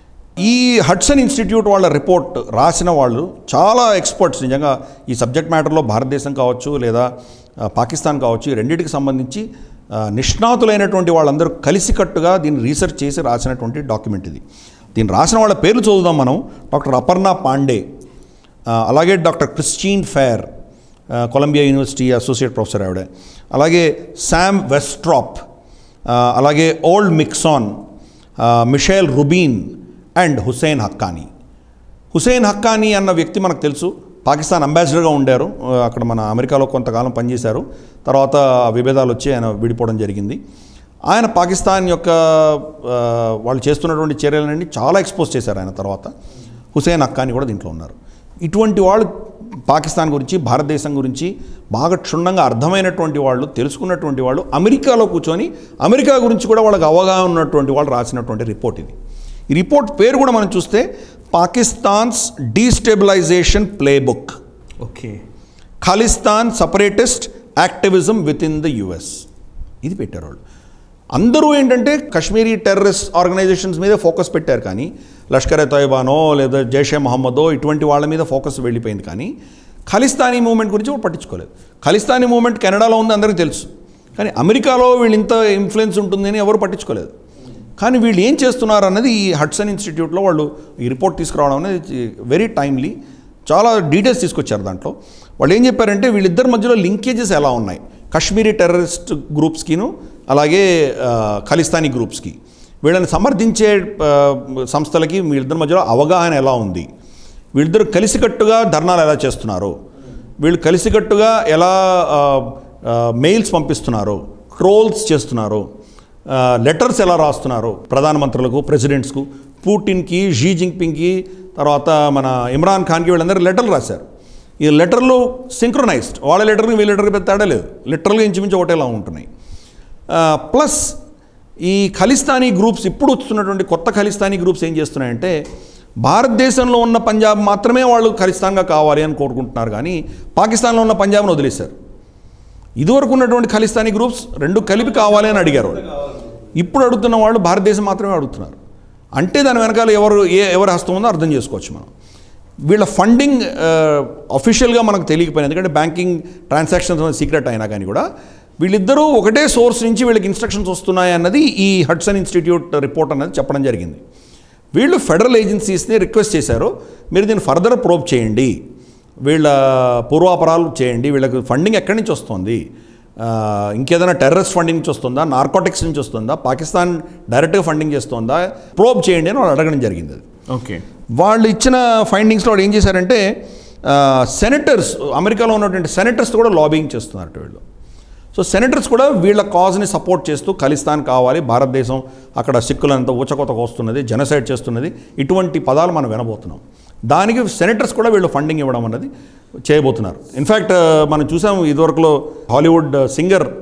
ఈ హడ్సన్ ఇన్స్టిట్యూట్ వాళ్ళ రిపోర్ట్ రాసిన వాళ్ళు చాలా ఎక్స్పర్ట్స్ నిజంగా ఈ సబ్జెక్ట్ మ్యాటర్లో భారతదేశం కావచ్చు లేదా ఆ, పాకిస్తాన్ కావచ్చు ఈ రెండింటికి సంబంధించి ఆ, నిష్ణాతులైనటువంటి వాళ్ళందరూ కలిసికట్టుగా దీన్ని రీసెర్చ్ చేసి రాసినటువంటి డాక్యుమెంట్ ఇది దీన్ని రాసిన వాళ్ళ పేర్లు చదువుదాం మనం డాక్టర్ అపర్ణ పాండే ఆ, అలాగే డాక్టర్ క్రిస్టీన్ ఫేర్ ఆ, కొలంబియా యూనివర్సిటీ అసోసియేట్ ప్రొఫెసర్ ఆవిడ అలాగే శామ్ వెస్ట్రాప్ ఆ, అలాగే ఓల్డ్ మిక్సాన్ ఆ, Michael Rubin and Husain Haqqani Husain Haqqani అన్న వ్యక్తి మనకు తెలుసు పాకిస్తాన్ అంబాసిడర్గా ఉండారు ఆ, అక్కడ మన అమెరికాలో కొంతకాలం పనిచేశారు తర్వాత విభేదాలు వచ్చి ఆయన విడిపోవడం జరిగింది ఆయన పాకిస్తాన్ యొక్క ఆ, వాళ్ళు చేస్తున్నటువంటి చర్యలన్నీ చాలా ఎక్స్పోజ్ చేశారు ఆయన తర్వాత హుసేన్ హక్కానీ కూడా దీంట్లో ఉన్నారు ఇటువంటి వాళ్ళు పాకిస్తాన్ గురించి భారతదేశం గురించి బాగా క్షుణ్ణంగా అర్థమైనటువంటి వాళ్ళు తెలుసుకున్నటువంటి వాళ్ళు అమెరికాలో కూర్చొని అమెరికా గురించి కూడా వాళ్ళకి అవగాహన ఉన్నటువంటి వాళ్ళు రాసినటువంటి రిపోర్ట్ ఇది ఈ రిపోర్ట్ పేరు కూడా మనం చూస్తే Pakistan's destabilization playbook okay Khalistan separatist activism with in the US ఇది పెట్టారు వాళ్ళు అందరూ ఏంటంటే కశ్మీరీ టెర్రరిస్ట్ ఆర్గనైజేషన్స్ మీద ఫోకస్ పెట్టారు కానీ లష్కర్ ఎ తోయబానో లేదా జైషే మహమ్మదో ఇటువంటి వాళ్ళ మీద ఫోకస్ వెళ్ళిపోయింది కానీ ఖలిస్తానీ మూమెంట్ గురించి వాళ్ళు పట్టించుకోలేదు ఖలిస్తానీ మూమెంట్ కెనడాలో ఉంది అందరికీ తెలుసు కానీ అమెరికాలో వీళ్ళు ఇంత ఇన్ఫ్లుయెన్స్ ఉంటుందని ఎవరు పట్టించుకోలేదు కానీ వీళ్ళు ఏం చేస్తున్నారు అన్నది ఈ హడ్సన్ ఇన్స్టిట్యూట్లో వాళ్ళు ఈ రిపోర్ట్ తీసుకురావడం అనేది వెరీ టైమ్లీ చాలా డీటెయిల్స్ తీసుకొచ్చారు దాంట్లో వాళ్ళు ఏం చెప్పారంటే వీళ్ళిద్దరి మధ్యలో లింకేజెస్ ఎలా ఉన్నాయి కశ్మీరీ టెర్రరిస్ట్ గ్రూప్స్కిను అలాగే ఆ, ఖలిస్తానీ గ్రూప్స్కి వీళ్ళని సమర్థించే ఆ, సంస్థలకి వీళ్ళిద్దరి మధ్యలో అవగాహన ఎలా ఉంది వీళ్ళిద్దరు కలిసికట్టుగా ధర్నాలు ఎలా చేస్తున్నారు వీళ్ళు కలిసికట్టుగా ఎలా ఆ, ఆ, మెయిల్స్ పంపిస్తున్నారు ట్రోల్స్ చేస్తున్నారు ఆ, లెటర్స్ ఎలా రాస్తున్నారు ప్రధానమంత్రులకు ప్రెసిడెంట్స్కు పుటిన్కి షీ జింగ్పింగ్కి తర్వాత మన ఇమ్రాన్ ఖాన్కి వీళ్ళందరూ లెటర్లు రాశారు ఈ లెటర్లు సింక్రొనైజ్డ్ వాళ్ళ లెటర్కి వీళ్ళ లెటర్కి పెద్ద తేడా లేదు లిటరల్గా ఇంచుమించు ఒకటేలా ఉంటున్నాయి ఆ, ప్లస్ ఈ ఖలిస్తానీ గ్రూప్స్ ఇప్పుడు వస్తున్నటువంటి కొత్త ఖలిస్తానీ గ్రూప్స్ ఏం చేస్తున్నాయంటే భారతదేశంలో ఉన్న పంజాబ్ మాత్రమే వాళ్ళు ఖలిస్తాన్గా కావాలి అని కోరుకుంటున్నారు కానీ పాకిస్తాన్లో ఉన్న పంజాబ్ను వదిలేశారు ఇదివరకు ఉన్నటువంటి ఖలిస్తానీ గ్రూప్స్ రెండు కలిపి కావాలి అని అడిగారు వాళ్ళు ఇప్పుడు అడుగుతున్న వాళ్ళు భారతదేశం మాత్రమే అడుగుతున్నారు అంటే దాని వెనకాల ఎవరు ఏ ఎవరి హస్తం ఉందో అర్థం చేసుకోవచ్చు మనం వీళ్ళ ఫండింగ్ అఫీషియల్గా మనకు తెలియకపోయినా ఎందుకంటే బ్యాంకింగ్ ట్రాన్సాక్షన్స్ సీక్రెట్ అయినా కానీ కూడా వీళ్ళిద్దరూ ఒకటే సోర్స్ నుంచి వీళ్ళకి ఇన్స్ట్రక్షన్స్ వస్తున్నాయి అన్నది ఈ హడ్సన్ ఇన్స్టిట్యూట్ రిపోర్ట్ అనేది చెప్పడం జరిగింది వీళ్ళు ఫెడరల్ ఏజెన్సీస్ని రిక్వెస్ట్ చేశారు మీరు దీన్ని ఫర్దర్ ప్రోబ్ చేయండి వీళ్ళ పూర్వాపరాలు చేయండి వీళ్ళకి ఫండింగ్ ఎక్కడి నుంచి వస్తుంది ఆ, ఇంకేదైనా టెర్రరిస్ట్ ఫండింగ్ నుంచి వస్తుందా నార్కోటిక్స్ నుంచి వస్తుందా పాకిస్తాన్ డైరెక్ట్గా ఫండింగ్ చేస్తుందా ప్రోబ్ చేయండి అని వాళ్ళు అడగడం జరిగింది అది ఓకే వాళ్ళు ఇచ్చిన ఫైండింగ్స్లో వాళ్ళు ఏం చేశారంటే సెనేటర్స్ అమెరికాలో ఉన్నటువంటి సెనేటర్స్ కూడా లాబింగ్ చేస్తున్నారట వీళ్ళు సో సెనేటర్స్ కూడా వీళ్ళ కాజ్ని సపోర్ట్ చేస్తూ ఖలిస్తాన్ కావాలి భారతదేశం అక్కడ సిక్కులంతా ఊచకోతకు వస్తున్నది జనసైడ్ చేస్తున్నది ఇటువంటి పదాలు మనం వినబోతున్నాం దానికి సెనేటర్స్ కూడా వీళ్ళు ఫండింగ్ ఇవ్వడం అన్నది చేయబోతున్నారు ఇన్ఫ్యాక్ట్ మనం చూసాము ఇదివరకులో హాలీవుడ్ సింగర్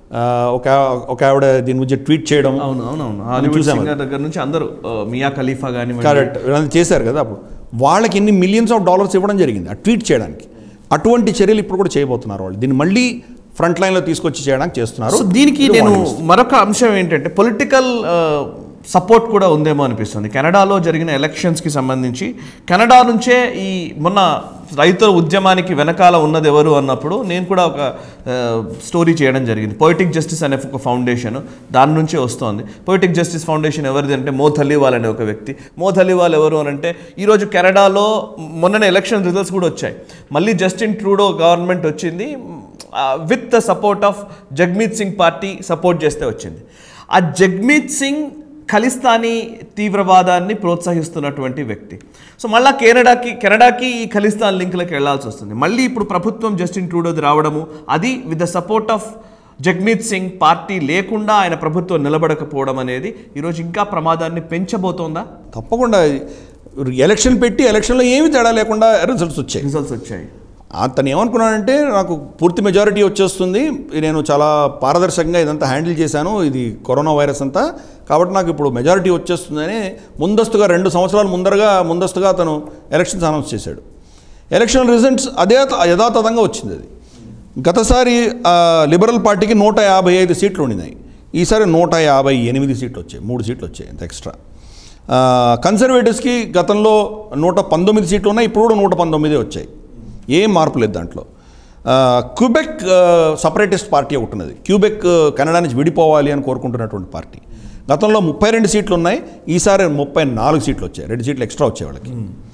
ఆ, ఒక ఒక ఆవిడ దీని గురించి ట్వీట్ చేయడం అవును అవునవును హాలీవుడ్ చూసాం సింగర్ దగ్గర నుంచి అందరూ ఆ, మియా ఖలీఫా కానీ కరెక్ట్ వీళ్ళని చేశారు కదా అప్పుడు వాళ్ళకి ఎన్ని మిలియన్స్ ఆఫ్ డాలర్స్ ఇవ్వడం జరిగింది ఆ ట్వీట్ చేయడానికి అటువంటి చర్యలు ఇప్పుడు కూడా చేయబోతున్నారు వాళ్ళు దీన్ని మళ్ళీ ఫ్రంట్ లైన్లో తీసుకొచ్చి చేయడానికి చేస్తున్నారు సో దీనికి ఇది నేను warning. మరొక అంశం ఏంటంటే పొలిటికల్ సపోర్ట్ కూడా ఉందేమో అనిపిస్తుంది కెనడాలో జరిగిన ఎలక్షన్స్కి సంబంధించి కెనడా నుంచే ఈ మొన్న రైతుల ఉద్యమానికి వెనకాల ఉన్నది ఎవరు అన్నప్పుడు నేను కూడా ఒక స్టోరీ చేయడం జరిగింది పొయిటిక్ జస్టిస్ అనే ఒక ఫౌండేషన్ దాని నుంచే వస్తోంది పొయిటిక్ జస్టిస్ ఫౌండేషన్ ఎవరిది అంటే మోత్ అలీవాల్ అనే ఒక వ్యక్తి మోత్ అలీవాల్ ఎవరు అని అంటే ఈరోజు కెనడాలో మొన్ననే ఎలక్షన్ రిజల్ట్స్ కూడా వచ్చాయి మళ్ళీ జస్టిన్ ట్రూడో గవర్నమెంట్ వచ్చింది with the support of Jagmeet Singh party support చేస్తే వచ్చింది ఆ జగ్మీత్ సింగ్ ఖలిస్తానీ తీవ్రవాదాన్ని ప్రోత్సహిస్తున్నటువంటి వ్యక్తి సో మళ్ళీ కెనడాకి కెనడాకి ఈ ఖలిస్తాన్ లింక్లకు వెళ్లాల్సి వస్తుంది మళ్ళీ ఇప్పుడు ప్రభుత్వం జస్టిన్ ట్రూడోది రావడము అది with the support of Jagmeet Singh party లేకుండా ఆయన ప్రభుత్వం నిలబడకపోవడం అనేది ఈరోజు ఇంకా ప్రమాదాన్ని పెంచబోతోందా తప్పకుండా ఎలక్షన్ పెట్టి ఎలక్షన్లో ఏమి తేడా లేకుండా రిజల్ట్స్ వచ్చాయి రిజల్ట్స్ వచ్చాయి అతను ఏమనుకున్నాడంటే నాకు పూర్తి మెజారిటీ వచ్చేస్తుంది నేను చాలా పారదర్శకంగా ఇదంతా హ్యాండిల్ చేశాను ఇది కరోనా వైరస్ అంతా కాబట్టి నాకు ఇప్పుడు మెజారిటీ వచ్చేస్తుందని ముందస్తుగా రెండు సంవత్సరాల ముందరగా ముందస్తుగా అతను ఎలక్షన్స్ అనౌన్స్ చేశాడు ఎలక్షన్ రిజల్ట్స్ అదే యథాతథంగా వచ్చింది అది గతసారి ఆ, లిబరల్ పార్టీకి నూట యాభై ఐదు సీట్లు ఉండినాయి ఈసారి నూట యాభై ఎనిమిది సీట్లు వచ్చాయి మూడు సీట్లు వచ్చాయి ఇంత ఎక్స్ట్రా ఆ, కన్సర్వేటివ్స్కి గతంలో నూట పంతొమ్మిది సీట్లు ఉన్నాయి ఇప్పుడు కూడా నూట పంతొమ్మిది వచ్చాయి ఏం మార్పు లేదు దాంట్లో ఆ, క్యూబెక్ ఆ, సపరేటిస్ట్ పార్టీ ఒకటి ఉన్నది క్యూబెక్ ఆ, కెనడా నుంచి విడిపోవాలి అని కోరుకుంటున్నటువంటి పార్టీ గతంలో ముప్పై రెండు సీట్లు ఉన్నాయి ఈసారి ముప్పై నాలుగు సీట్లు వచ్చాయి రెండు సీట్లు ఎక్స్ట్రా వచ్చాయి వాళ్ళకి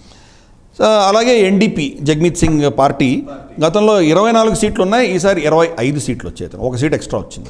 సో అలాగే ఎన్డీపీ జగ్మీత్ సింగ్ పార్టీ గతంలో ఇరవై నాలుగు సీట్లు ఉన్నాయి ఈసారి ఇరవై ఐదు సీట్లు వచ్చాయి అతను. ఒక సీట్ ఎక్స్ట్రా వచ్చింది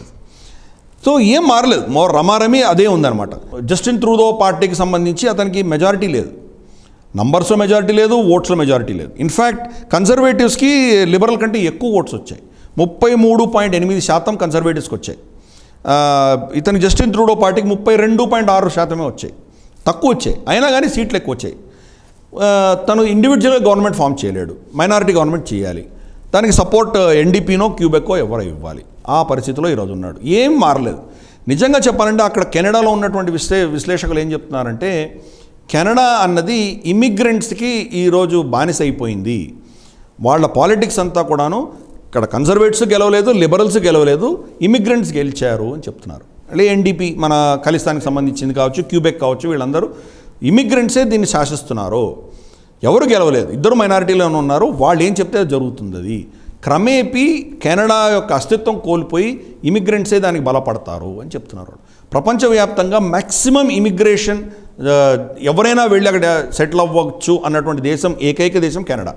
సో ఏం మారలేదు మోర్ రమారమి అదే ఉందన్నమాట జస్టిన్ త్రూదో పార్టీకి సంబంధించి అతనికి మెజారిటీ లేదు నంబర్స్లో మెజారిటీ లేదు ఓట్స్లో మెజారిటీ లేదు ఇన్ఫ్యాక్ట్ కన్సర్వేటివ్స్కి లిబరల్ కంటే ఎక్కువ ఓట్స్ వచ్చాయి ముప్పై మూడు పాయింట్ ఎనిమిది శాతం కన్సర్వేటివ్స్కి వచ్చాయి ఆ, ఇతని జస్టిన్ త్రూడో పార్టీకి ముప్పై రెండు పాయింట్ ఆరు శాతమే వచ్చాయి తక్కువ వచ్చాయి అయినా కానీ సీట్లు ఎక్కువ వచ్చాయి ఆ, తను ఇండివిజువల్గా గవర్నమెంట్ ఫామ్ చేయలేడు మైనారిటీ గవర్నమెంట్ చేయాలి దానికి సపోర్ట్ ఎన్డీపీనో క్యూబెక్కో ఎవరో ఇవ్వాలి ఆ పరిస్థితిలో ఈరోజు ఉన్నాడు ఏం మారలేదు నిజంగా చెప్పాలంటే అక్కడ కెనడాలో ఉన్నటువంటి విశ్లే విశ్లేషకులు ఏం చెప్తున్నారంటే కెనడా అన్నది ఇమిగ్రెంట్స్కి ఈరోజు బానిస అయిపోయింది వాళ్ళ పాలిటిక్స్ అంతా కూడాను ఇక్కడ కన్జర్వేటివ్స్ గెలవలేదు లిబరల్స్ గెలవలేదు ఇమిగ్రెంట్స్ గెలిచారు అని చెప్తున్నారు అంటే ఎన్డీపీ మన ఖలిస్తాన్కి సంబంధించింది కావచ్చు క్యూబెక్ కావచ్చు వీళ్ళందరూ ఇమిగ్రెంట్సే దీన్ని శాసిస్తున్నారు ఎవరు గెలవలేదు ఇద్దరు మైనారిటీలోనే ఉన్నారు వాళ్ళు ఏం చెప్తే అది జరుగుతుంది అది క్రమేపీ కెనడా యొక్క అస్తిత్వం కోల్పోయి ఇమిగ్రెంట్సే దానికి బలపడతారు అని చెప్తున్నారు వాళ్ళు. ప్రపంచవ్యాప్తంగా మ్యాక్సిమం ఇమిగ్రేషన్ ఆ, ఎవరైనా వెళ్ళి అక్కడ సెటిల్ అవ్వచ్చు అన్నటువంటి దేశం ఏకైక దేశం కెనడా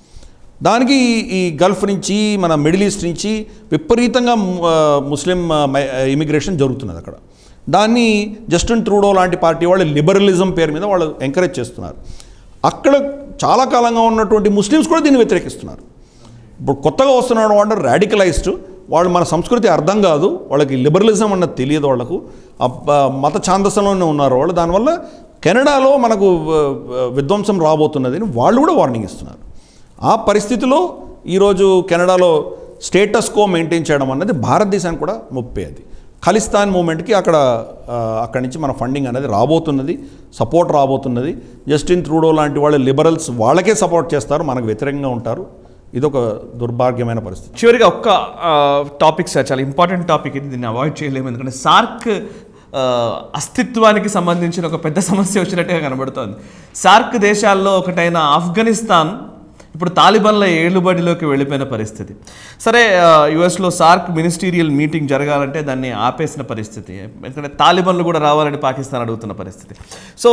దానికి ఈ- ఈ గల్ఫ్ నుంచి మన మిడిల్ ఈస్ట్ నుంచి విపరీతంగా ఆ, ముస్లిం ఆ, మై- ఇమిగ్రేషన్ జరుగుతున్నది అక్కడ దాన్ని జస్టిన్ ట్రూడో లాంటి పార్టీ వాళ్ళు లిబరలిజం పేరు మీద వాళ్ళు ఎంకరేజ్ చేస్తున్నారు అక్కడ చాలా కాలంగా ఉన్నటువంటి ముస్లిమ్స్ కూడా దీన్ని వ్యతిరేకిస్తున్నారు ఇప్పుడు కొత్తగా వస్తున్నాడు వాళ్ళు రాడికలైజ్డ్ వాళ్ళు మన సంస్కృతి అర్థం కాదు వాళ్ళకి లిబరలిజం అన్నది తెలియదు వాళ్ళకు ఆ ప- మత ఛాందసంలోనే ఉన్నారు వాళ్ళు దానివల్ల కెనడాలో మనకు ఆ, ఆ, విధ్వంసం రాబోతున్నది అని వాళ్ళు కూడా వార్నింగ్ ఇస్తున్నారు ఆ పరిస్థితిలో ఈరోజు కెనడాలో స్టేటస్ కో మెయింటైన్ చేయడం అన్నది భారతదేశానికి కూడా ముప్పే అది ఖలిస్తాన్ మూమెంట్కి అక్కడ ఆ, అక్కడి నుంచి మన ఫండింగ్ అనేది రాబోతున్నది సపోర్ట్ రాబోతున్నది జస్టిన్ ట్రూడో లాంటి వాళ్ళు లిబరల్స్ వాళ్ళకే సపోర్ట్ చేస్తారు మనకు వ్యతిరేకంగా ఉంటారు ఇదొక దుర్భాగ్యమైన పరిస్థితి చివరిగా ఒక్క టాపిక్ సార్ చాలా ఇంపార్టెంట్ టాపిక్ ఇది దీన్ని అవాయిడ్ చేయలేము ఎందుకంటే సార్క్ ఆ, అస్తిత్వానికి సంబంధించిన ఒక పెద్ద సమస్య వచ్చినట్టుగా కనబడుతోంది సార్క్ దేశాల్లో ఒకటైన ఆఫ్ఘనిస్తాన్ ఇప్పుడు తాలిబాన్ల ఏలుబడిలోకి వెళ్ళిపోయిన పరిస్థితి సరే యుఎస్లో సార్క్ మినిస్టీరియల్ మీటింగ్ జరగాలంటే దాన్ని ఆపేసిన పరిస్థితి ఎందుకంటే తాలిబాన్లు కూడా రావాలని పాకిస్తాన్ అడుగుతున్న పరిస్థితి సో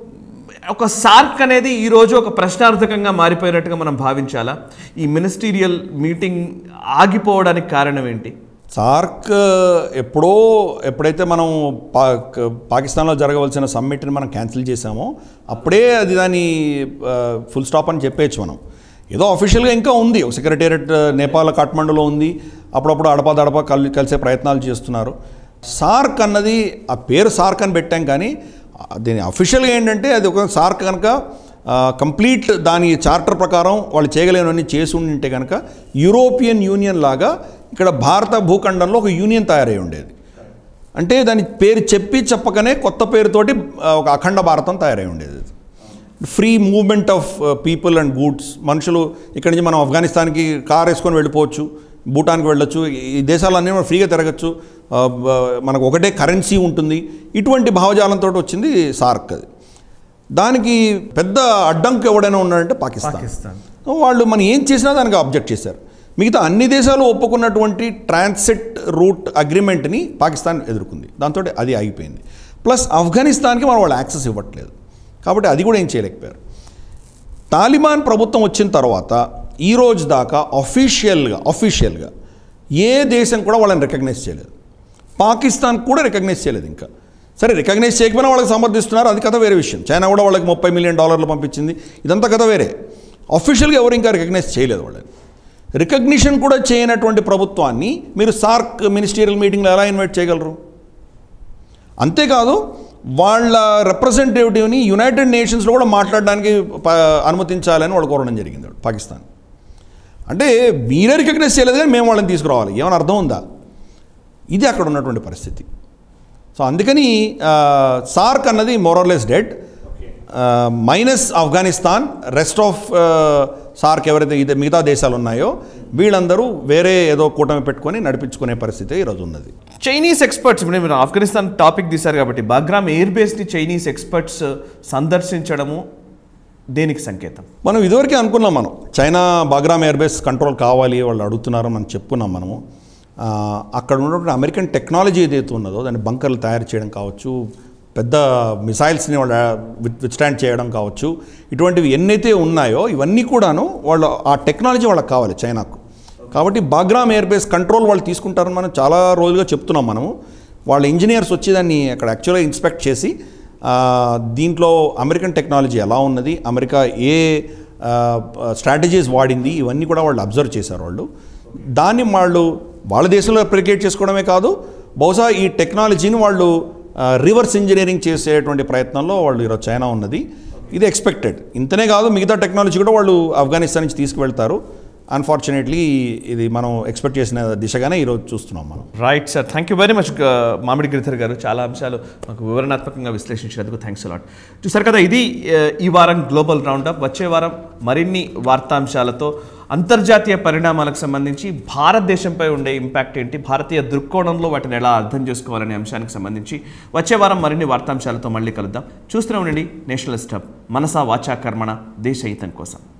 ఒక సార్క్ అనేది ఈరోజు ఒక ప్రశ్నార్థకంగా మారిపోయినట్టుగా మనం భావించాలా ఈ మినిస్టీరియల్ మీటింగ్ ఆగిపోవడానికి కారణం ఏంటి సార్క్ ఎప్పుడో ఎప్పుడైతే మనం పా పాకిస్తాన్లో జరగవలసిన సమ్మిట్ని మనం క్యాన్సిల్ చేసామో అప్పుడే అది దాని ఫుల్ స్టాప్ అని చెప్పేయచ్చు మనం ఏదో అఫీషియల్గా ఇంకా ఉంది ఒక సెక్రటేరియట్ నేపాల్ కాఠ్మండులో ఉంది అప్పుడప్పుడు అడపా దడపా కలి కలిసే ప్రయత్నాలు చేస్తున్నారు సార్క్ అన్నది ఆ పేరు సార్క్ అని పెట్టాం కానీ ఆ, దీని అఫీషియల్గా ఏంటంటే అది ఒక సార్క్ కనుక కంప్లీట్ దాని చార్టర్ ప్రకారం వాళ్ళు చేయగలిగినవన్నీ చేసి ఉంటే కనుక యూరోపియన్ యూనియన్ లాగా ఇక్కడ భారత భూఖండంలో ఒక యూనియన్ తయారై ఉండేది అంటే దాని పేరు చెప్పి చెప్పకనే కొత్త పేరుతోటి ఆ, ఒక అఖండ భారతం తయారై ఉండేది అది. Free movement of people and goods మనుషులు ఇక్కడి నుంచి మనం ఆఫ్ఘనిస్తాన్కి కార్ వేసుకొని వెళ్ళిపోవచ్చు భూటాన్కి వెళ్ళొచ్చు ఈ దేశాలన్నీ మనం ఫ్రీగా తిరగచ్చు ఆ, బ- మనకు ఒకటే కరెన్సీ ఉంటుంది ఇటువంటి భావజాలంతో వచ్చింది సార్క్ అది దానికి పెద్ద అడ్డంకి ఎవడైనా ఉన్నాడంటే పాకిస్తాన్ పాకిస్తాన్ వాళ్ళు మనం ఏం చేసినా దానికి అబ్జెక్ట్ చేశారు మిగతా అన్ని దేశాలు ఒప్పుకున్నటువంటి ట్రాన్సిట్ రూట్ అగ్రిమెంట్ని పాకిస్తాన్ ఎదుర్కొంది దాంతో అది ఆగిపోయింది ప్లస్ ఆఫ్ఘనిస్తాన్కి మనం వాళ్ళు యాక్సెస్ ఇవ్వట్లేదు కాబట్టి అది కూడా ఏం చేయలేకపోయారు తాలిబాన్ ప్రభుత్వం వచ్చిన తర్వాత ఈ రోజు దాకా అఫీషియల్గా అఫీషియల్గా ఏ దేశం కూడా వాళ్ళని రికగ్నైజ్ చేయలేదు పాకిస్తాన్ కూడా రికగ్నైజ్ చేయలేదు ఇంకా సరే రికగ్నైజ్ చేయకపోయినా వాళ్ళకి సమర్థిస్తున్నారు అది కథ వేరే విషయం చైనా కూడా వాళ్ళకి ముప్పై మిలియన్ డాలర్లు పంపించింది ఇదంతా కథ వేరే అఫీషియల్గా ఎవరు ఇంకా రికగ్నైజ్ చేయలేదు వాళ్ళని రికగ్నిషన్ కూడా చేయనటువంటి ప్రభుత్వాన్ని మీరు సార్క్ మినిస్టీరియల్ మీటింగ్లో ఎలా ఇన్వైట్ చేయగలరు అంతేకాదు వాళ్ళ రిప్రజెంటేటివ్ని యునైటెడ్ నేషన్స్లో కూడా మాట్లాడడానికి ప- అనుమతించాలని వాళ్ళు కోరడం జరిగింది వాళ్ళు, పాకిస్తాన్ అంటే మీరే రికగ్నైజ్ చేయలేదు కానీ మేము వాళ్ళని తీసుకురావాలి ఏమైనా అర్థం ఉందా ఇది అక్కడ ఉన్నటువంటి పరిస్థితి సో అందుకని ఆ, సార్క్ అన్నది more or less dead minus Afghanistan rest of SAARC ఎవరైతే ఇదే మిగతా దేశాలు ఉన్నాయో వీళ్ళందరూ వేరే ఏదో కూటమి పెట్టుకొని నడిపించుకునే పరిస్థితి ఈరోజు ఉన్నది చైనీస్ ఎక్స్పర్ట్స్ ఇప్పుడు మీరు ఆఫ్ఘనిస్తాన్ టాపిక్ తీశారు కాబట్టి బాగ్రామ్ ఎయిర్ బేస్ని చైనీస్ ఎక్స్పర్ట్స్ సందర్శించడము దేనికి సంకేతం మనం ఇదివరకే అనుకున్నాం మనం చైనా బాగ్రామ్ ఎయిర్బేస్ కంట్రోల్ కావాలి వాళ్ళు అడుగుతున్నారు మనం చెప్పుకున్నాం మనము ఆ, అక్కడ ఉన్నటువంటి అమెరికన్ టెక్నాలజీ ఏదైతే ఉన్నదో దాన్ని బంకర్లు తయారు చేయడం కావచ్చు పెద్ద మిసైల్స్ని వాళ్ళ విత్ స్టాండ్ చేయడం కావచ్చు ఇటువంటివి ఎన్నైతే ఉన్నాయో ఇవన్నీ కూడాను వాళ్ళు ఆ టెక్నాలజీ వాళ్ళకి కావాలి చైనాకు కాబట్టి బాగ్రామ్ ఎయిర్బేస్ కంట్రోల్ వాళ్ళు తీసుకుంటారని మనం చాలా రోజులుగా చెప్తున్నాం మనము వాళ్ళ ఇంజనీర్స్ వచ్చి దాన్ని అక్కడ యాక్చువల్గా ఇన్స్పెక్ట్ చేసి ఆ, దీంట్లో అమెరికన్ టెక్నాలజీ ఎలా ఉన్నది అమెరికా ఏ స్ట్రాటజీస్ వాడింది ఇవన్నీ కూడా వాళ్ళు అబ్జర్వ్ చేశారు వాళ్ళు దాన్ని వాళ్ళు వాళ్ళ దేశంలో అప్లికేట్ చేసుకోవడమే కాదు బహుశా ఈ టెక్నాలజీని వాళ్ళు రివర్స్ ఇంజనీరింగ్ చేసేటువంటి ప్రయత్నంలో వాళ్ళు ఈరోజు చైనా ఉన్నది ఇది ఎక్స్పెక్టెడ్ ఇంతనే కాదు మిగతా టెక్నాలజీ కూడా వాళ్ళు ఆఫ్ఘనిస్తాన్ నుంచి తీసుకువెళ్తారు అన్ఫార్చునేట్లీ ఇది మనం ఎక్స్పెక్ట్ చేసిన దిశగానే ఈరోజు చూస్తున్నాం మనం right sir thank you very much Mamidi Giridhar గారు చాలా అంశాలు మాకు వివరణాత్మకంగా విశ్లేషించినందుకు థ్యాంక్స్ అలాట్ చూసారు కదా ఇది ఆ, ఈ వారం గ్లోబల్ రౌండప్ వచ్చే వారం మరిన్ని వార్తాంశాలతో అంతర్జాతీయ పరిణామాలకు సంబంధించి భారతదేశంపై ఉండే ఇంపాక్ట్ ఏంటి భారతీయ దృక్కోణంలో వాటిని ఎలా అర్థం చేసుకోవాలనే అంశానికి సంబంధించి వచ్చే వారం మరిన్ని వార్తాంశాలతో మళ్ళీ కలుద్దాం చూస్తూనే ఉండండి నేషనల్ స్టబ్ మనసా వాచా కర్మణ దేశ హితం కోసం